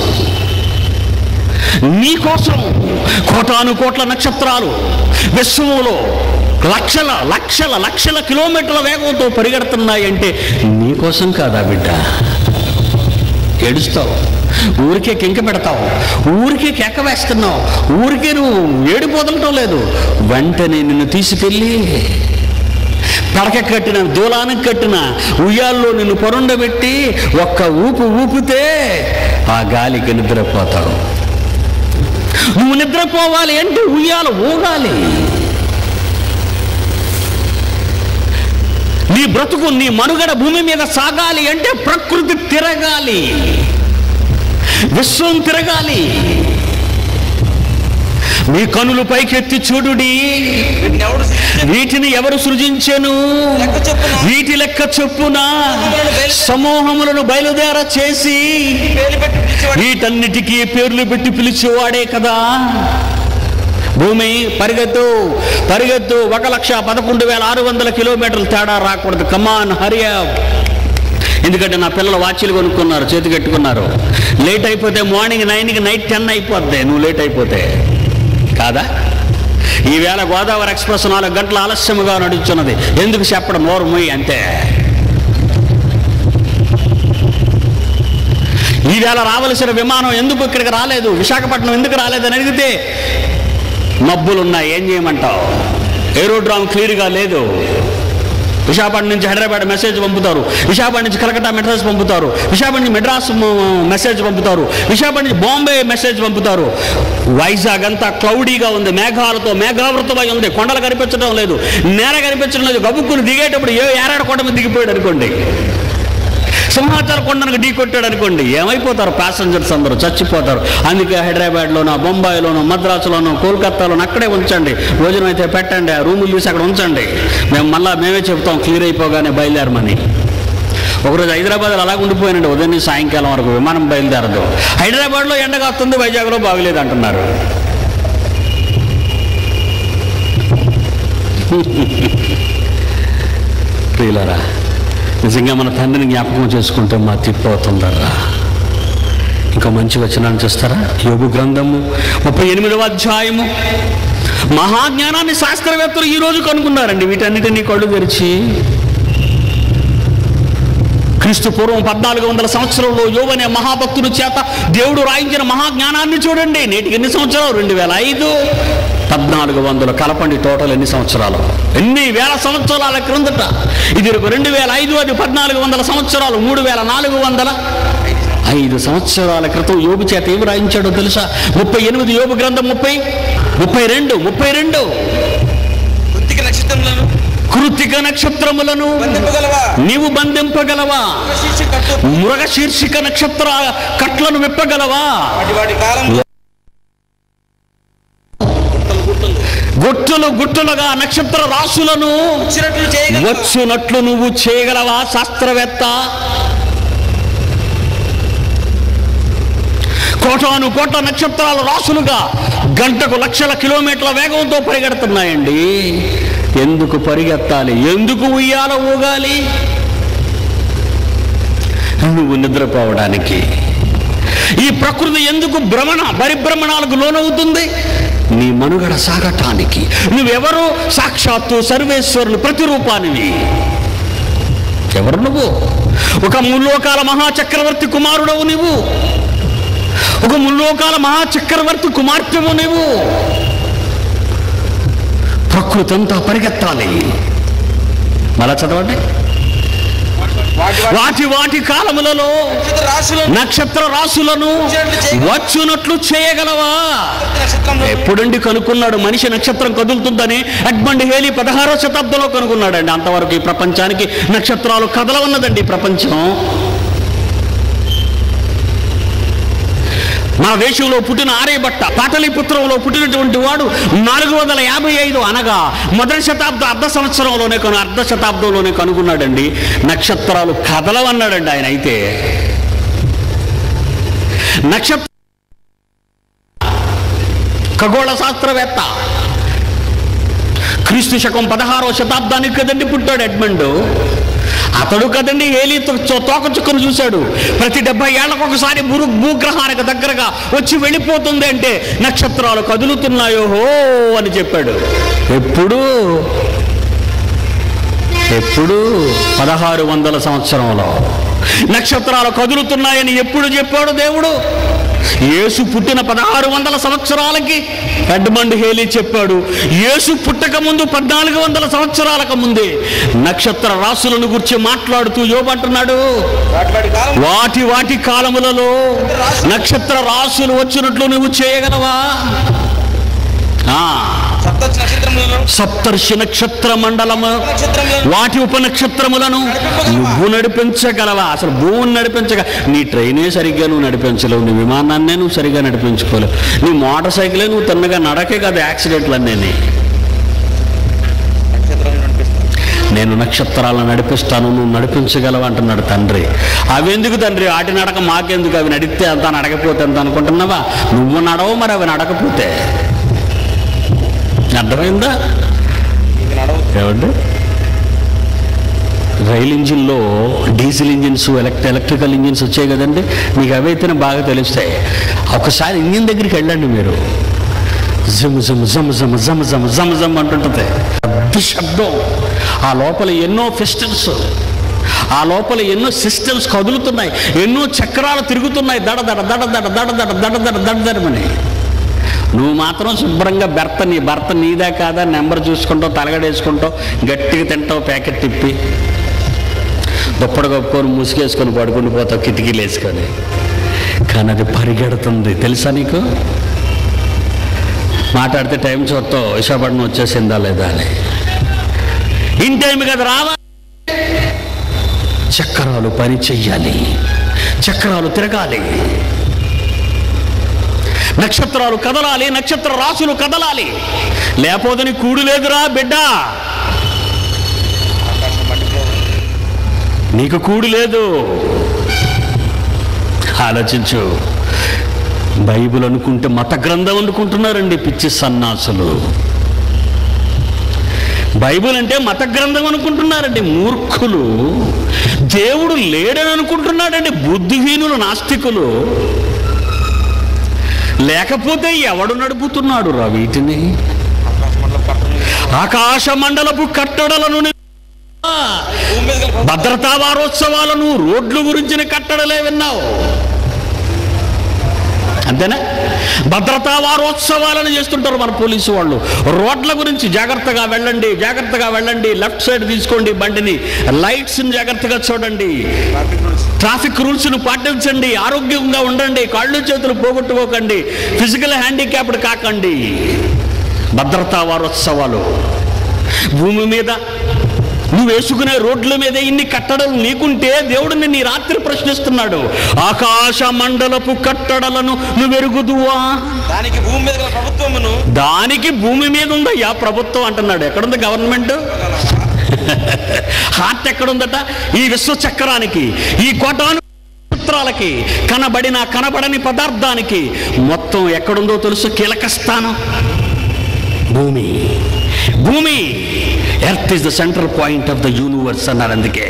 నీకోసం కోటాను కోట్ల నక్షత్రాలు విశ్వములో లక్షల లక్షల లక్షల కిలోమీటర్ల వేగంతో పరిగెడుతున్నాయంటే నీకోసం కాదా బిడ్డ ఏడుస్తావు ఊరికే కింక పెడతావు ఊరికే కేక వేస్తున్నావు ఊరికే నువ్వు ఏడుపు వదలటం లేదు వెంటనే నిన్ను తీసుకెళ్ళి పడక కట్టిన దూలానికి కట్టిన ఉయ్యాల్లో నిన్ను పొరుండబెట్టి ఒక్క ఊపు ఊపితే ఆ గాలికి నిద్రపోతావు నువ్వు నిద్రపోవాలి అంటే ఉయ్యాల ఊగాలి నీ బ్రతుకు నీ మనుగడ భూమి మీద సాగాలి అంటే ప్రకృతి తిరగాలి విశ్వం తిరగాలి మీ కనులు పైకెత్తి చూడుడి వీటిని ఎవడు సృష్టించాడు? వీటిని ఎవరు సృజించెను లెక్క చొప్పున వీటి లెక్క చొప్పున సమూహములను బయలుదేర చేసి పేర్లు పెట్టి పిలిచేవాడు. వీటన్నిటికీ పేర్లు పెట్టి పిలిచేవాడే కదా భూమి పరిగెత్తు పరిగెత్తు ఒక లక్ష పదకొండు వేల ఆరు వందల కిలోమీటర్లు తేడా రాకూడదు కమాన్ హరియా ఎందుకంటే నా పిల్లలు వాచీలు కొనుక్కున్నారు చేతి కట్టుకున్నారు లేట్ అయిపోతే మార్నింగ్ నైన్కి నైట్ టెన్ అయిపోద్ది నువ్వు లేట్ అయిపోతే కాదా ఈవేళ గోదావరి ఎక్స్ప్రెస్ నాలుగు గంటల ఆలస్యముగా నడుచున్నది ఎందుకు చెప్పడం నోరు మొయ్యి అంతే ఈవేళ రావలసిన విమానం ఎందుకు ఇక్కడికి రాలేదు విశాఖపట్నం ఎందుకు రాలేదని అడిగితే మబ్బులున్నాయి ఏం చేయమంటావు ఏరోడ్రామ్ క్లియర్గా లేదు విశాఖపట్నం నుంచి హైదరాబాద్ మెసేజ్ పంపుతారు విశాఖపట్నం నుంచి కలకత్తా మెసేజ్ పంపుతారు విశాఖపట్నం నుంచి మెడ్రాస్ మ- మెసేజ్ పంపుతారు విశాఖపట్నం నుంచి బాంబే మెసేజ్ పంపుతారు వైజాగ్ అంతా క్లౌడీగా ఉంది మేఘాలతో మేఘావృతమై ఉంది కొండలు కనిపించడం లేదు నేల కనిపించడం లేదు గబుక్కులు దిగేటప్పుడు ఏ ఏరాడ కొండ మీద దిగిపోయాడు అనుకోండి సింహాచల కొండను ఢీ కొట్టాడు అనుకోండి ఏమైపోతారు ప్యాసింజర్స్ అందరూ చచ్చిపోతారు అందుకే హైదరాబాద్లోనో బొంబాయిలోనో మద్రాసులోనో కోల్కత్తాలోనో అక్కడే ఉంచండి భోజనం అయితే పెట్టండి ఆ రూములు చూసి అక్కడ ఉంచండి మేము మళ్ళా మేమే చెప్తాం క్లియర్ అయిపోగానే బయలుదేరమని ఒకరోజు హైదరాబాద్లో అలాగ ఉండిపోయానండి ఉదయం నుంచి సాయంకాలం వరకు విమానం బయలుదేరదు హైదరాబాద్లో ఎండ కాస్తుంది వైజాగ్లో బాగలేదు అంటున్నారు ప్రియులరా నిజంగా మన తండ్రిని జ్ఞాపకం చేసుకుంటే మా తిప్పోతుందరా ఇంకా మంచి వచనాన్ని చూస్తారా యోగు గ్రంథము ముప్పై ఎనిమిదవ అధ్యాయము మహాజ్ఞానాన్ని శాస్త్రవేత్తలు ఈ రోజు కనుక్కున్నారండి వీటన్నిటినీ కళ్ళు తెరిచి క్రీస్తు పూర్వం పద్నాలుగు వందల సంవత్సరంలో యోగు అనే మహాభక్తుడి చేత దేవుడు రాయించిన మహాజ్ఞానాన్ని చూడండి నేటికి ఎన్ని సంవత్సరాలు రెండు వేల ఐదు పద్నాలుగు వందలు కలపండి టోటల్ ఎన్ని సంవత్సరాలు ఎన్ని వేల సంవత్సరాల క్రిందట ఇది రెండు వేల ఐదు అది పద్నాలుగు వందల సంవత్సరాలు మూడు వేల నాలుగు వందల ఐదు సంవత్సరాల క్రితం యోగు చేత ఏమి రాయించాడో తెలుసా ముప్పై ఎనిమిది యోగు గ్రంథం ముప్పై ముప్పై రెండు ముప్పై రెండు వృత్తిక నక్షత్రములను కృతిక నక్షత్రములను బంధింపగలవా నీవు బంధింపగలవా శీర్ష కట్టు మృగ శీర్షిక నక్షత్ర కట్లను విప్పగలవా వాటి వాటి కాలం గుట్టలు గుట్టలుగా నక్షత్ర రాసులను వచ్చినట్లు చేయగలవా వచ్చునట్లు నువ్వు చేయగలవా శాస్త్రవేత్త కోటాను కోట్ల నక్షత్రాల రాసులుగా గంటకు లక్షల కిలోమీటర్ల వేగంతో పరిగెడుతున్నాయండి ఎందుకు పరిగెత్తాలి ఎందుకు ఉయ్యాల ఊగాలి నువ్వు నిద్రపోవడానికి ఈ ప్రకృతి ఎందుకు భ్రమణ పరిభ్రమణాలకు లోనవుతుంది నీ మనుగడ సాగటానికి నువ్వెవరు సాక్షాత్తు సర్వేశ్వరుని ప్రతిరూపానివి ఎవరు నువ్వు ఒక ముల్లోకాల మహాచక్రవర్తి కుమారుడవు నువ్వు ఒక ముల్లోకాల మహాచక్రవర్తి కుమార్తెవు నువ్వు ప్రకృతి అంతా పరిగెత్తాలి మళ్ళా చదవండి వాటి వాటి వాటి వాటి కాలములలో నక్షత్ర రాశులను నక్షత్ర రాసులను వచ్చునట్లు చేయగలవా నక్షత్రంలో ఎప్పుడండి కనుక్కున్నాడు మనిషి నక్షత్రం కదులుతుందని ఎడ్మండ్ హేలీ పదహారో శతాబ్దంలో కనుక్కున్నాడండి అంతవరకు ఈ ప్రపంచానికి నక్షత్రాలు కదలవన్నదండి ఈ ప్రపంచం మన దేశంలో పుట్టిన ఆర్యభట్ట పాటలీపుత్రంలో పుట్టినటువంటి వాడు నాలుగు వందల యాభై ఐదు అనగా మొదటి శతాబ్దం అర్ధ సంవత్సరంలోనే కను అర్ధ శతాబ్దంలోనే కనుగొన్నాడండి నక్షత్రాలు కదలవన్నాడండి ఆయన అయితే నక్షత్ర ఖగోళ శాస్త్రవేత్త క్రీస్తు శకం పదహారవ శతాబ్దానికి కదండి పుట్టాడు ఎడ్మండ్ అతడు కదండి ఏలి తోక చుక్కను చూశాడు ప్రతి డెబ్బై ఏళ్ళకు ఒకసారి భూ భూగ్రహానికి దగ్గరగా వచ్చి వెళ్ళిపోతుంది అంటే నక్షత్రాలు కదులుతున్నాయో హో అని చెప్పాడు ఎప్పుడు ఎప్పుడు పదహారు వందల సంవత్సరంలో నక్షత్రాలు కదులుతున్నాయని ఎప్పుడు చెప్పాడు దేవుడు యేసు పుట్టిన పదహారు వందల సంవత్సరాలకి ఎడ్మండ్ హేలీ చెప్పాడు యేసు పుట్టక ముందు పద్నాలుగు వందల సంవత్సరాలకు ముందే నక్షత్ర రాసులను గురించి మాట్లాడుతూ యోబంటున్నాడు వాటి వాటి కాలం వాటి వాటి కాలములలో నక్షత్ర రాసులు వచ్చినట్లు నువ్వు చేయగలవా ఆ, సప్తర్షి నక్షత్రములను సప్తర్షి నక్షత్ర మండలము నక్షత్రములను వాటి ఉపనక్షత్రములను నువ్వు నడిపించగలవా అసలు భూమిని నడిపించగ నీ ట్రైనే సరిగ్గా నువ్వు నడిపించలేవు నీ విమానాన్నే నువ్వు సరిగ్గా నడిపించుకోలేవు నీ మోటార్ సైకిలే నువ్వు తిన్నగా నడకే కదా యాక్సిడెంట్లు అన్నీ నక్షత్రాలను నడిపిస్తాను నేను నక్షత్రాలను నడిపిస్తాను నువ్వు నడిపించగలవు అంటున్నాడు తండ్రి అవెందుకు తండ్రి వాటి నడక మాకెందుకు అవి నడిస్తే అంత నడకపోతే ఎంత అనుకుంటున్నావా నువ్వు నడవు మరి అవి నడకపోతే అర్థమైందా ఇది నడవ ఏమండి రైల్ ఇంజిన్లో diesel engines elect electrical engines వచ్చాయి కదండి మీకు అవైతేనే బాగా తెలుస్తాయి ఒకసారి ఇంజిన్ దగ్గరికి వెళ్ళండి మీరు జమ్ జమ్ జమ్ జమ్ జమ్ జమ్ జమ్ జమ్ అంటుంటుంది పెద్ద శబ్దం ఆ లోపల ఎన్నో ఫిస్టన్స్ ఆ లోపల ఎన్నో సిస్టమ్స్ కదులుతున్నాయి ఎన్నో చక్రాలు తిరుగుతున్నాయి దడ దడ దడ దడ దడ దడ దడ దడ దడ దడమని నువ్వు మాత్రం శుభ్రంగా భర్త నీ భర్త నీదా కాదా నెంబర్ చూసుకుంటావు తలగడేసుకుంటావు గట్టిగా తింటావు ప్యాకెట్ తిప్పి దుప్పటి కప్పుకొని ముసుగేసుకొని పడుకుని పోతావు కిటికీలు వేసుకొని కానీ అది పరిగెడుతుంది తెలుసా నీకు మాట్లాడితే టైం చూస్తావు విశాఖపట్నం వచ్చేసిందా లేదా అని ఇన్ టైం కదా రావా చక్రాలు పని చెయ్యాలి చక్రాలు తిరగాలి నక్షత్రాలు కదలాలి నక్షత్ర రాశులు కదలాలి లేకపోతే నీ కూడు లేదురా బిడ్డ ఆకాశం మట్టిలో నీకు కూడు లేదు ఆలోచించు బైబిల్ అనుకుంటే మత గ్రంథం అనుకుంటున్నారండి పిచ్చి సన్నాసులు బైబిల్ అంటే మత గ్రంథం అనుకుంటున్నారండి మూర్ఖులు దేవుడు లేడని అనుకుంటున్నాడండి బుద్ధిహీనులు నాస్తికులు లేకపోతే ఎవడు నడుపుతున్నాడు రా వీటిని ఆకాశ మండలం ఆకాశ మండలపు కట్టడం కట్టడలను ని- భూమి మీద గల భద్రతా వారోత్సవాలను రోడ్లు గురించిన కట్టడలే విన్నావు అంతేనా భద్రతా వారోత్సవాలను చేస్తుంటారు మన పోలీసు వాళ్ళు రోడ్ల గురించి జాగ్రత్తగా వెళ్ళండి జాగ్రత్తగా వెళ్ళండి లెఫ్ట్ సైడ్ తీసుకోండి బండిని లైట్స్ని జాగ్రత్తగా చూడండి ట్రాఫిక్ రూల్స్ ట్రాఫిక్ రూల్స్ను పాటించండి ఆరోగ్యంగా ఉండండి కాళ్ళు చేతులు పోగొట్టుకోకండి ఫిజికల్ హ్యాండిక్యాప్డ్ కాకండి భద్రతా వారోత్సవాలు భూమి మీద నువ్వు వేసుకునే రోడ్ల మీద ఇన్ని కట్టడలు నీకుంటే దేవుడు నిన్ను ఈ రాత్రి ప్రశ్నిస్తున్నాడు ఆకాశ మండలపు కట్టడలను నువ్వు ఎరుగుదువా దానికి భూమి మీద గల ప్రభుత్వమును దానికి భూమి మీద ఉందయ్యా ప్రభుత్వం అంటున్నాడు ఎక్కడుంది గవర్నమెంట్ హార్ట్ ఎక్కడుందట ఈ విశ్వ చక్రానికి ఈ కోటాను నక్షత్రాలకి కనబడిన కనబడని పదార్థానికి మొత్తం ఎక్కడుందో తెలుసు కీలక స్థానం భూమి భూమి earth is the central point of the universe అన్నారు అందుకే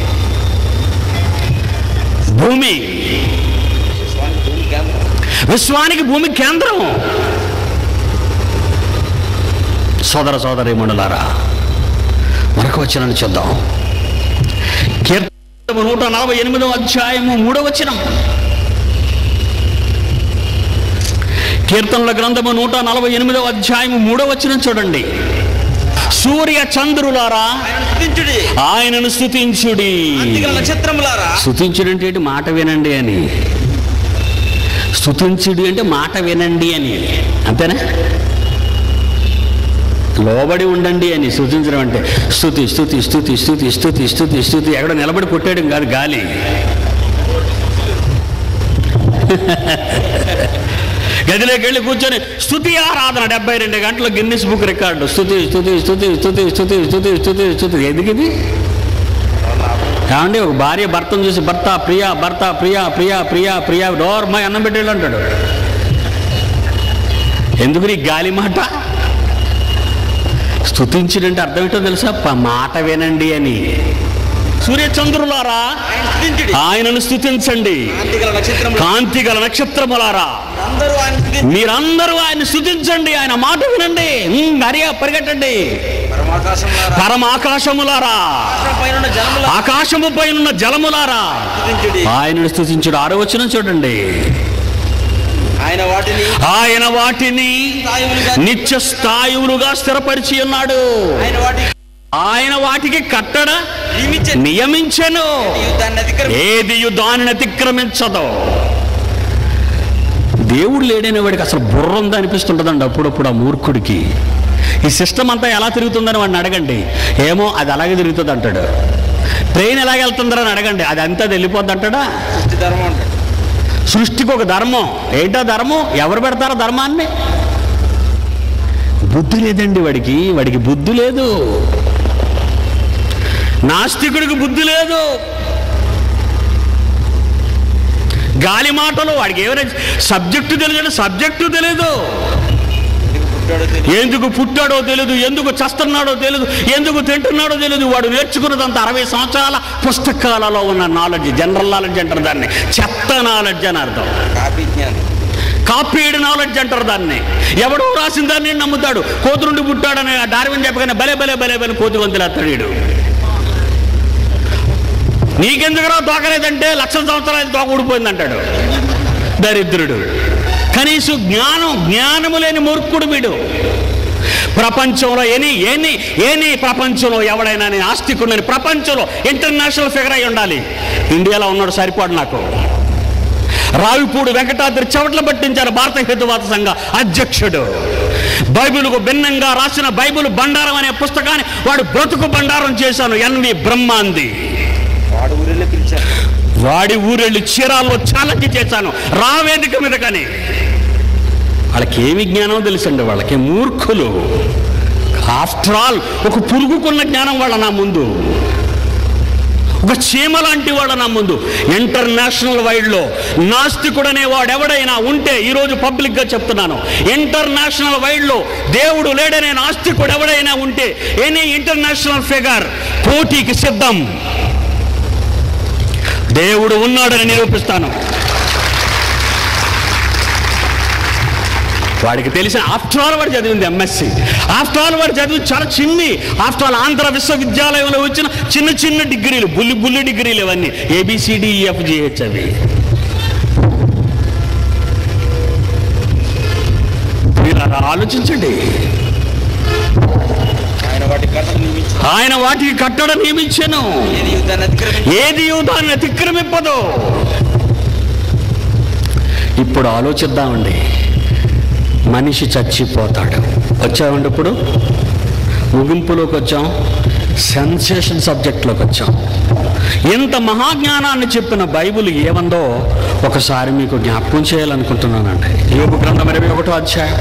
భూమి విశ్వానికి భూమి కేంద్రం విశ్వానికి భూమి కేంద్రం సోదర సోదరి మండలారా మరొక వచనాన్ని చూద్దాం కీర్తన నూట నలభై ఎనిమిదవ అధ్యాయము మూడవ వచనం కీర్తనల గ్రంథము నూట నలభై ఎనిమిదవ అధ్యాయము మూడవ వచనం చూడండి సూర్య చంద్రులారా ఆయన స్థుతించుడి ఆయనను స్థుతించుడి కాంతిగల నక్షత్రములారా స్థుతించుడు అంటే ఏంటి? మాట వినండి అని స్థుతించుడు అంటే మాట వినండి అని అంతేనా లోబడి ఉండండి అని స్థుతించడం అంటే స్థుతి స్థుతి స్థుతి స్థుతి స్థుతి స్థుతి స్థుతి ఎక్కడ నిలబడి కొట్టేయడం కాదు గాలి గదిలోకి వెళ్ళి కూర్చొని స్థుతి ఆరాధన డెబ్బై రెండు గంటల గిన్నిస్ బుక్ రికార్డు స్థుతి స్థుతి స్థుతి స్థుతి స్థుతి స్థుతి స్థుతి స్థుతి ఎందుకు ఇది ఏమండి ఒక భార్య భర్తను చూసి భర్త ప్రియా భర్త ప్రియా ప్రియా ప్రియా ప్రియా డోర్ మై అన్నం పెట్టేళ్ళు అంటాడు ఎందుకు నీ గాలి మాట స్తుతించుడంటే అర్థం ఏంటో తెలుసా ప- మాట వినండి అని సూర్యచంద్రులారా ఆయన స్థుతించుడి ఆయనను స్తుతించండి కాంతి గల నక్షత్రములు కాంతి గల నక్షత్రములారా అందరూ ఆయన స్థుతించు మీరందరూ ఆయన స్థుతించండి ఆయన మాట వినండి ఉమ్, హరియా పరిగెట్టండి పరమాకాశములారా పరమ ఆకాశములారా ఆకాశం పైనున్న జలముల ఆకాశము పైనున్న జలములారా స్థుతించుడి ఆయనను స్థుతించుడు ఆరో వచనం చూడండి ఆయన వాటిని ఆయన వాటిని స్థాయిలుగా నిత్య స్థాయువులుగా స్థిరపరిచి ఉన్నాడు ఆయన వాటి ఆయన వాటికి కట్టడ నియమించే నియమించెను దాన్ని అతిక్రమి ఏది దానిని అతిక్రమించదు దేవుడు లేడని వాడికి అసలు బుర్ర ఉందా అనిపిస్తుంటుందండి అప్పుడప్పుడు ఆ మూర్ఖుడికి ఈ సిస్టమ్ అంతా ఎలా తిరుగుతుందని వాడిని అడగండి ఏమో అది అలాగే తిరుగుతుంది అంటాడు ట్రైన్ ఎలాగ వెళ్తుందని అడగండి అది అంతా వెళ్ళిపోద్ది అంటాడా సృష్టి ధర్మం అంటాడు సృష్టికి ఒక ధర్మం ఏంటో ధర్మం ఎవరు పెడతారో ధర్మాన్ని బుద్ధి లేదండి వాడికి వాడికి బుద్ధి లేదు నాస్తికుడికి బుద్ధి లేదు గాలి మాటలు వాడికి ఏమైనా సబ్జెక్టు తెలియదు సబ్జెక్టు తెలియదు ఎందుకు పుట్టాడో తెలియదు ఎందుకు పుట్టాడో తెలియదు ఎందుకు చస్తున్నాడో తెలియదు ఎందుకు తింటున్నాడో తెలియదు వాడు నేర్చుకున్నదంతా అరవై సంవత్సరాల పుస్తకాలలో ఉన్న నాలెడ్జ్ జనరల్ నాలెడ్జ్ అంటారు దాన్ని చెత్త నాలెడ్జ్ అని అర్థం కాపీ జ్ఞానం కాపీడ్ నాలెడ్జ్ అంటారు దాన్ని ఎవడో రాసిన దాన్ని నమ్ముతాడు కోతురుండి పుట్టాడని ఆ డార్విన్ చెప్పగానే భలే భలే భలే భలే కోతి వంతులేస్తాడు వీడు నీకెందుకురా తోకలేదంటే లక్షల సంవత్సరాలు తోక ఊడిపోయింది అంటాడు దరిద్రుడు కనీసం జ్ఞానం జ్ఞానము లేని మూర్ఖుడు వీడు ప్రపంచంలో ఎనీ ఎనీ ఎనీ ప్రపంచంలో ఎవడైనా నేను ఆస్తికుడని ప్రపంచంలో ఇంటర్నేషనల్ ఫిగర్ అయి ఉండాలి ఇండియాలో ఉన్నాడు సరిపోడు నాకు రావిపూడి వెంకటాద్రి చెవట్లు పట్టించారు భారత హితువాద సంఘ అధ్యక్షుడు బైబిల్కు భిన్నంగా రాసిన బైబిల్ బండారం అనే పుస్తకాన్ని వాడు బ్రతుకు బండారం చేశాను ఎన్వి బ్రహ్మాంది వాడు ఊరిలో పిలిచారు వాడి ఊరెళ్ళి చీరాల్లో ఛాలెంజ్ చేశాను రా వేదిక మీద కానీ వాళ్ళకి ఏ విజ్ఞానం తెలుసండి వాళ్ళకి మూర్ఖులు ఆఫ్టర్ ఆల్ ఒక పురుగుకున్న జ్ఞానం వాళ్ళ నా ముందు ఒక చీమ లాంటి వాడు నా ముందు ఇంటర్నేషనల్ వైడ్లో నాస్తికుడనే వాడు ఎవడైనా ఉంటే ఈరోజు పబ్లిక్గా చెప్తున్నాను ఇంటర్నేషనల్ వైడ్లో దేవుడు లేడనే నాస్తికుడు ఎవడైనా ఉంటే ఎనీ ఇంటర్నేషనల్ ఫిగర్ పోటీకి సిద్ధం దేవుడు ఉన్నాడని నిరూపిస్తాను వాడికి తెలిసిన ఆఫ్టర్ ఆల్ వాడు చదివింది ఎంఎస్సి ఆఫ్టర్ ఆల్ వాడు చదివి చాలా చిన్ని ఆఫ్టర్ ఆల్ ఆంధ్ర విశ్వవిద్యాలయంలో వచ్చిన చిన్న చిన్న డిగ్రీలు బుల్లి బుల్లి డిగ్రీలు ఇవన్నీ ఏబిసిడిఎఫ్జిహెచ్ అవి మీరు అలా ఆలోచించండి ఆయన వాటి కట్టలు నియమించి ఆయన వాటికి కట్టడం నియమించాను ఏది దాన్ని అతిక్రమి ఏది దాన్ని అతిక్రమింపదు ఇప్పుడు ఆలోచిద్దామండి మనిషి చచ్చిపోతాడు వచ్చామండి ఇప్పుడు ముగింపులోకి వచ్చాం సెన్సేషన్ సబ్జెక్ట్లోకి వచ్చాం ఇంత మహాజ్ఞానాన్ని చెప్పిన బైబిల్ ఏమందో ఒకసారి మీకు జ్ఞాపకం చేయాలనుకుంటున్నానండి యోగు గ్రంథం ఇరవై ఒకటో అధ్యాయం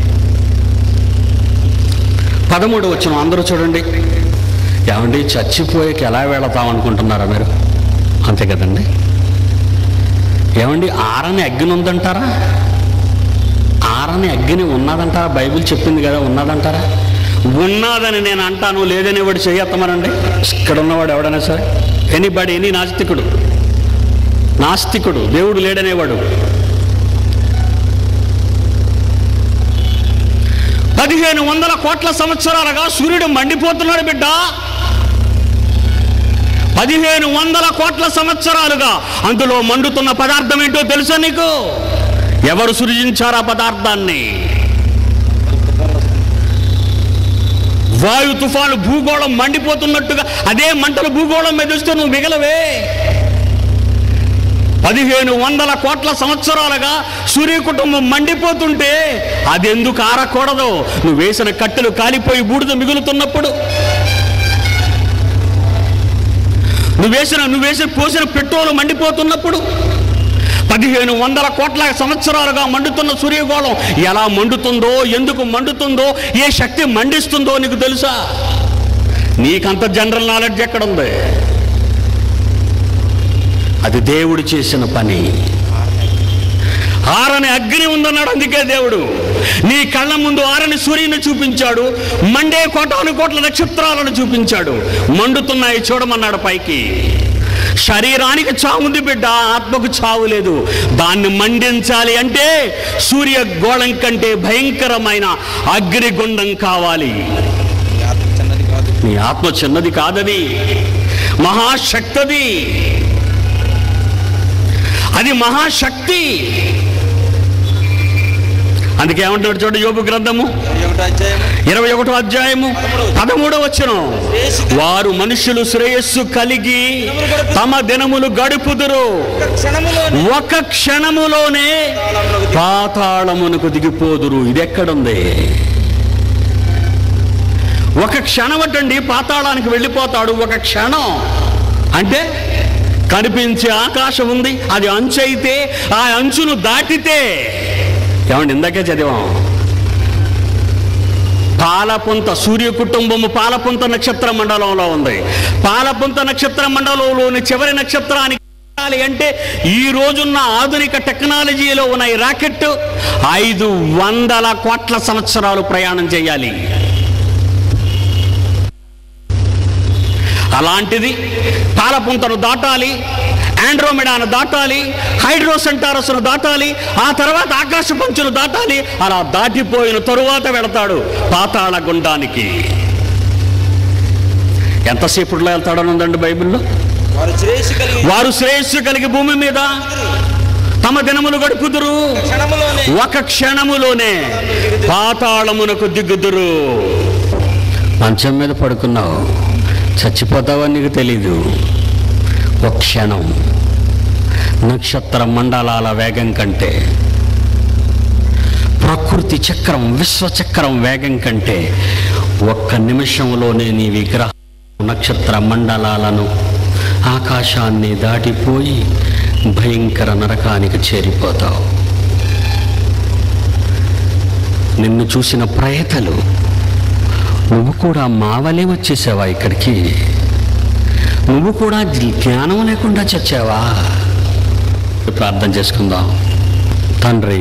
పదమూడు వచ్చిన అందరూ చూడండి ఏమండి చచ్చిపోయాక ఎలా వెళతాం అనుకుంటున్నారా మీరు అంతే కదండి ఏమండి ఆరని అగ్ని ఉందంటారా ఆరని అగ్ని ఉన్నదంటారా బైబిల్ చెప్పింది కదా ఉన్నదంటారా ఉన్నదని నేను అంటాను లేదని వాడు చెయ్యత్తమనండి ఇక్కడ ఉన్నవాడు ఎవడైనా సరే ఎనీబడి ఎనీ నాస్తికుడు నాస్తికుడు దేవుడు లేడనేవాడు పదిహేను వందల కోట్ల సంవత్సరాలుగా సూర్యుడు మండిపోతున్నాడు బిడ్డ పదిహేను వందల కోట్ల సంవత్సరాలుగా అందులో మండుతున్న పదార్థం ఏంటో తెలుసా నీకు ఎవరు సృజించారు ఆ పదార్థాన్ని వాయు తుఫాను భూగోళం మండిపోతున్నట్టుగా అదే మంటలు భూగోళం మీద వస్తే నువ్వు మిగలవే పదిహేను వందల కోట్ల సంవత్సరాలుగా సూర్య కుటుంబం మండిపోతుంటే అది ఎందుకు ఆరకూడదు నువ్వు వేసిన కట్టెలు కాలిపోయి బూడిద మిగులుతున్నప్పుడు నువ్వు వేసిన నువ్వు వేసిన పోసిన పెట్రోలు మండిపోతున్నప్పుడు పదిహేను వందల కోట్ల సంవత్సరాలుగా మండుతున్న సూర్యగోళం ఎలా మండుతుందో ఎందుకు మండుతుందో ఏ శక్తి మండిస్తుందో నీకు తెలుసా నీకంత జనరల్ నాలెడ్జ్ ఎక్కడుంది అది దేవుడు చేసిన పని ఆరని అగ్ని ఉందన్నాడు అందుకే దేవుడు నీ కళ్ళ ముందు ఆరని సూర్యుని చూపించాడు మండే కోటాను కోట్ల నక్షత్రాలను చూపించాడు మండుతున్నాయి చూడమన్నాడు పైకి శరీరానికి చావుంది బిడ్డ ఆత్మకు చావు లేదు దాన్ని మండించాలి అంటే సూర్య గోళం కంటే భయంకరమైన అగ్నిగుండం కావాలి ఈ ఆత్మ చిన్నది కాదు నీ ఆత్మ చిన్నది కాదది మహాశక్తది అది మహాశక్తి అందుకే ఏమంటాడు చూడ యోగు గ్రంథము ఇరవై ఒకటో అధ్యాయము ఇరవై ఒకటో అధ్యాయము పదమూడవ వచ్చును వారు మనుషులు శ్రేయస్సు కలిగి తమ దినములు గడుపుదురు ఒక క్షణములో ఒక క్షణములోనే పాతాళమునకు దిగిపోదురు ఇది ఎక్కడుంది ఒక క్షణం అటండి పాతాళానికి వెళ్ళిపోతాడు ఒక క్షణం అంటే కనిపించే ఆకాశం ఉంది అది అంచు అయితే ఆ అంచును దాటితే ఏమండి ఇందాకే చదివాం పాలపుంత సూర్య కుటుంబము పాలపుంత నక్షత్ర మండలంలో ఉంది పాలపుంత నక్షత్ర మండలంలోని చివరి నక్షత్రానికి వెళ్ళాలి అంటే ఈ రోజున్న ఆధునిక టెక్నాలజీలో ఉన్న ఈ రాకెట్ ఐదు వందల కోట్ల సంవత్సరాలు ప్రయాణం చేయాలి అలాంటిది పాలపుంతను దాటాలి ఆండ్రోమెడాను దాటాలి హైడ్రోసెంటారస్ను దాటాలి ఆ తర్వాత ఆకాశ పంచును దాటాలి అలా దాటిపోయిన తరువాత వెళతాడు పాతాళ గుండానికి ఎంతసేపులో వెళ్తాడనుందండి బైబిల్లో వారు శ్రేయస్సు కలిగి వారు శ్రేయస్సు కలిగి భూమి మీద తమ దినములు గడుపుదురు క్షణములోనే ఒక క్షణములోనే పాతాళమునకు దిగుదురు మంచం మీద పడుకున్నావు చచ్చిపోతావని నీకు తెలీదు ఒక క్షణం నక్షత్ర మండలాల వేగం కంటే ప్రకృతి చక్రం విశ్వచక్రం వేగం కంటే ఒక్క నిమిషంలోనే నీ విగ్రహ నక్షత్ర మండలాలను ఆకాశాన్ని దాటిపోయి భయంకర నరకానికి చేరిపోతావు నిన్ను చూసిన ప్రయతలు నువ్వు కూడా మావలే వచ్చేసావా ఇక్కడికి నువ్వు కూడా జ్ఞానం లేకుండా చచ్చావా ప్రార్థన చేసుకుందాం తండ్రి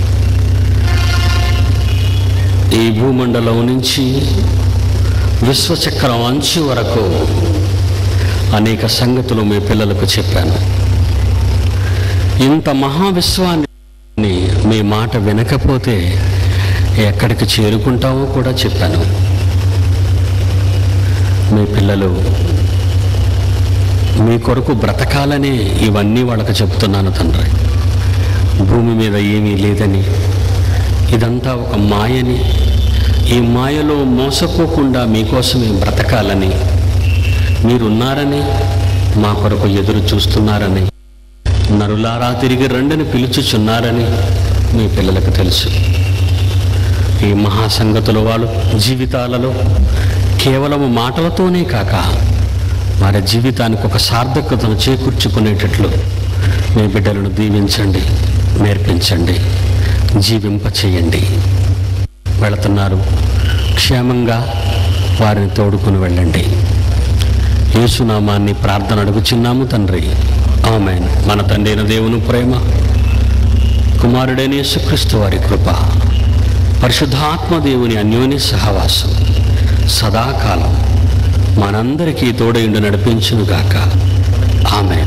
ఈ భూమండలం నుంచి విశ్వచక్రం అంచు వరకు అనేక సంగతులు మీ పిల్లలకు చెప్పాను ఇంత మహావిశ్వాన్ని మీ మాట వినకపోతే ఎక్కడికి చేరుకుంటామో కూడా చెప్పాను మీ పిల్లలు మీ కొరకు బ్రతకాలని ఇవన్నీ వాళ్ళకు చెప్తున్నాను తండ్రి భూమి మీద ఏమీ లేదని ఇదంతా ఒక మాయని ఈ మాయలో మోసపోకుండా మీకోసమే బ్రతకాలని మీరున్నారని మా కొరకు ఎదురు చూస్తున్నారని నరులారా తిరిగి రండని పిలుచుచున్నారని మీ పిల్లలకు తెలుసు ఈ మహాసంగతుల వాళ్ళు జీవితాలలో కేవలం మాటలతోనే కాక వారి జీవితానికి ఒక సార్థకతను చేకూర్చుకునేటట్లు మీ బిడ్డలను దీవించండి నేర్పించండి జీవింపచేయండి వెళుతున్నారు క్షేమంగా వారిని తోడుకుని వెళ్ళండి యేసునామాన్ని ప్రార్థన అడుగుచున్నాము తండ్రి ఆమెన్ మన తండ్రి అయిన దేవుని ప్రేమ కుమారుడైన యేసుక్రీస్తు వారి కృప పరిశుద్ధాత్మ దేవుని అన్యోన్య సహవాసం సదాకాలం మనందరికీ తోడైండు నడిపించునుగాక ఆమె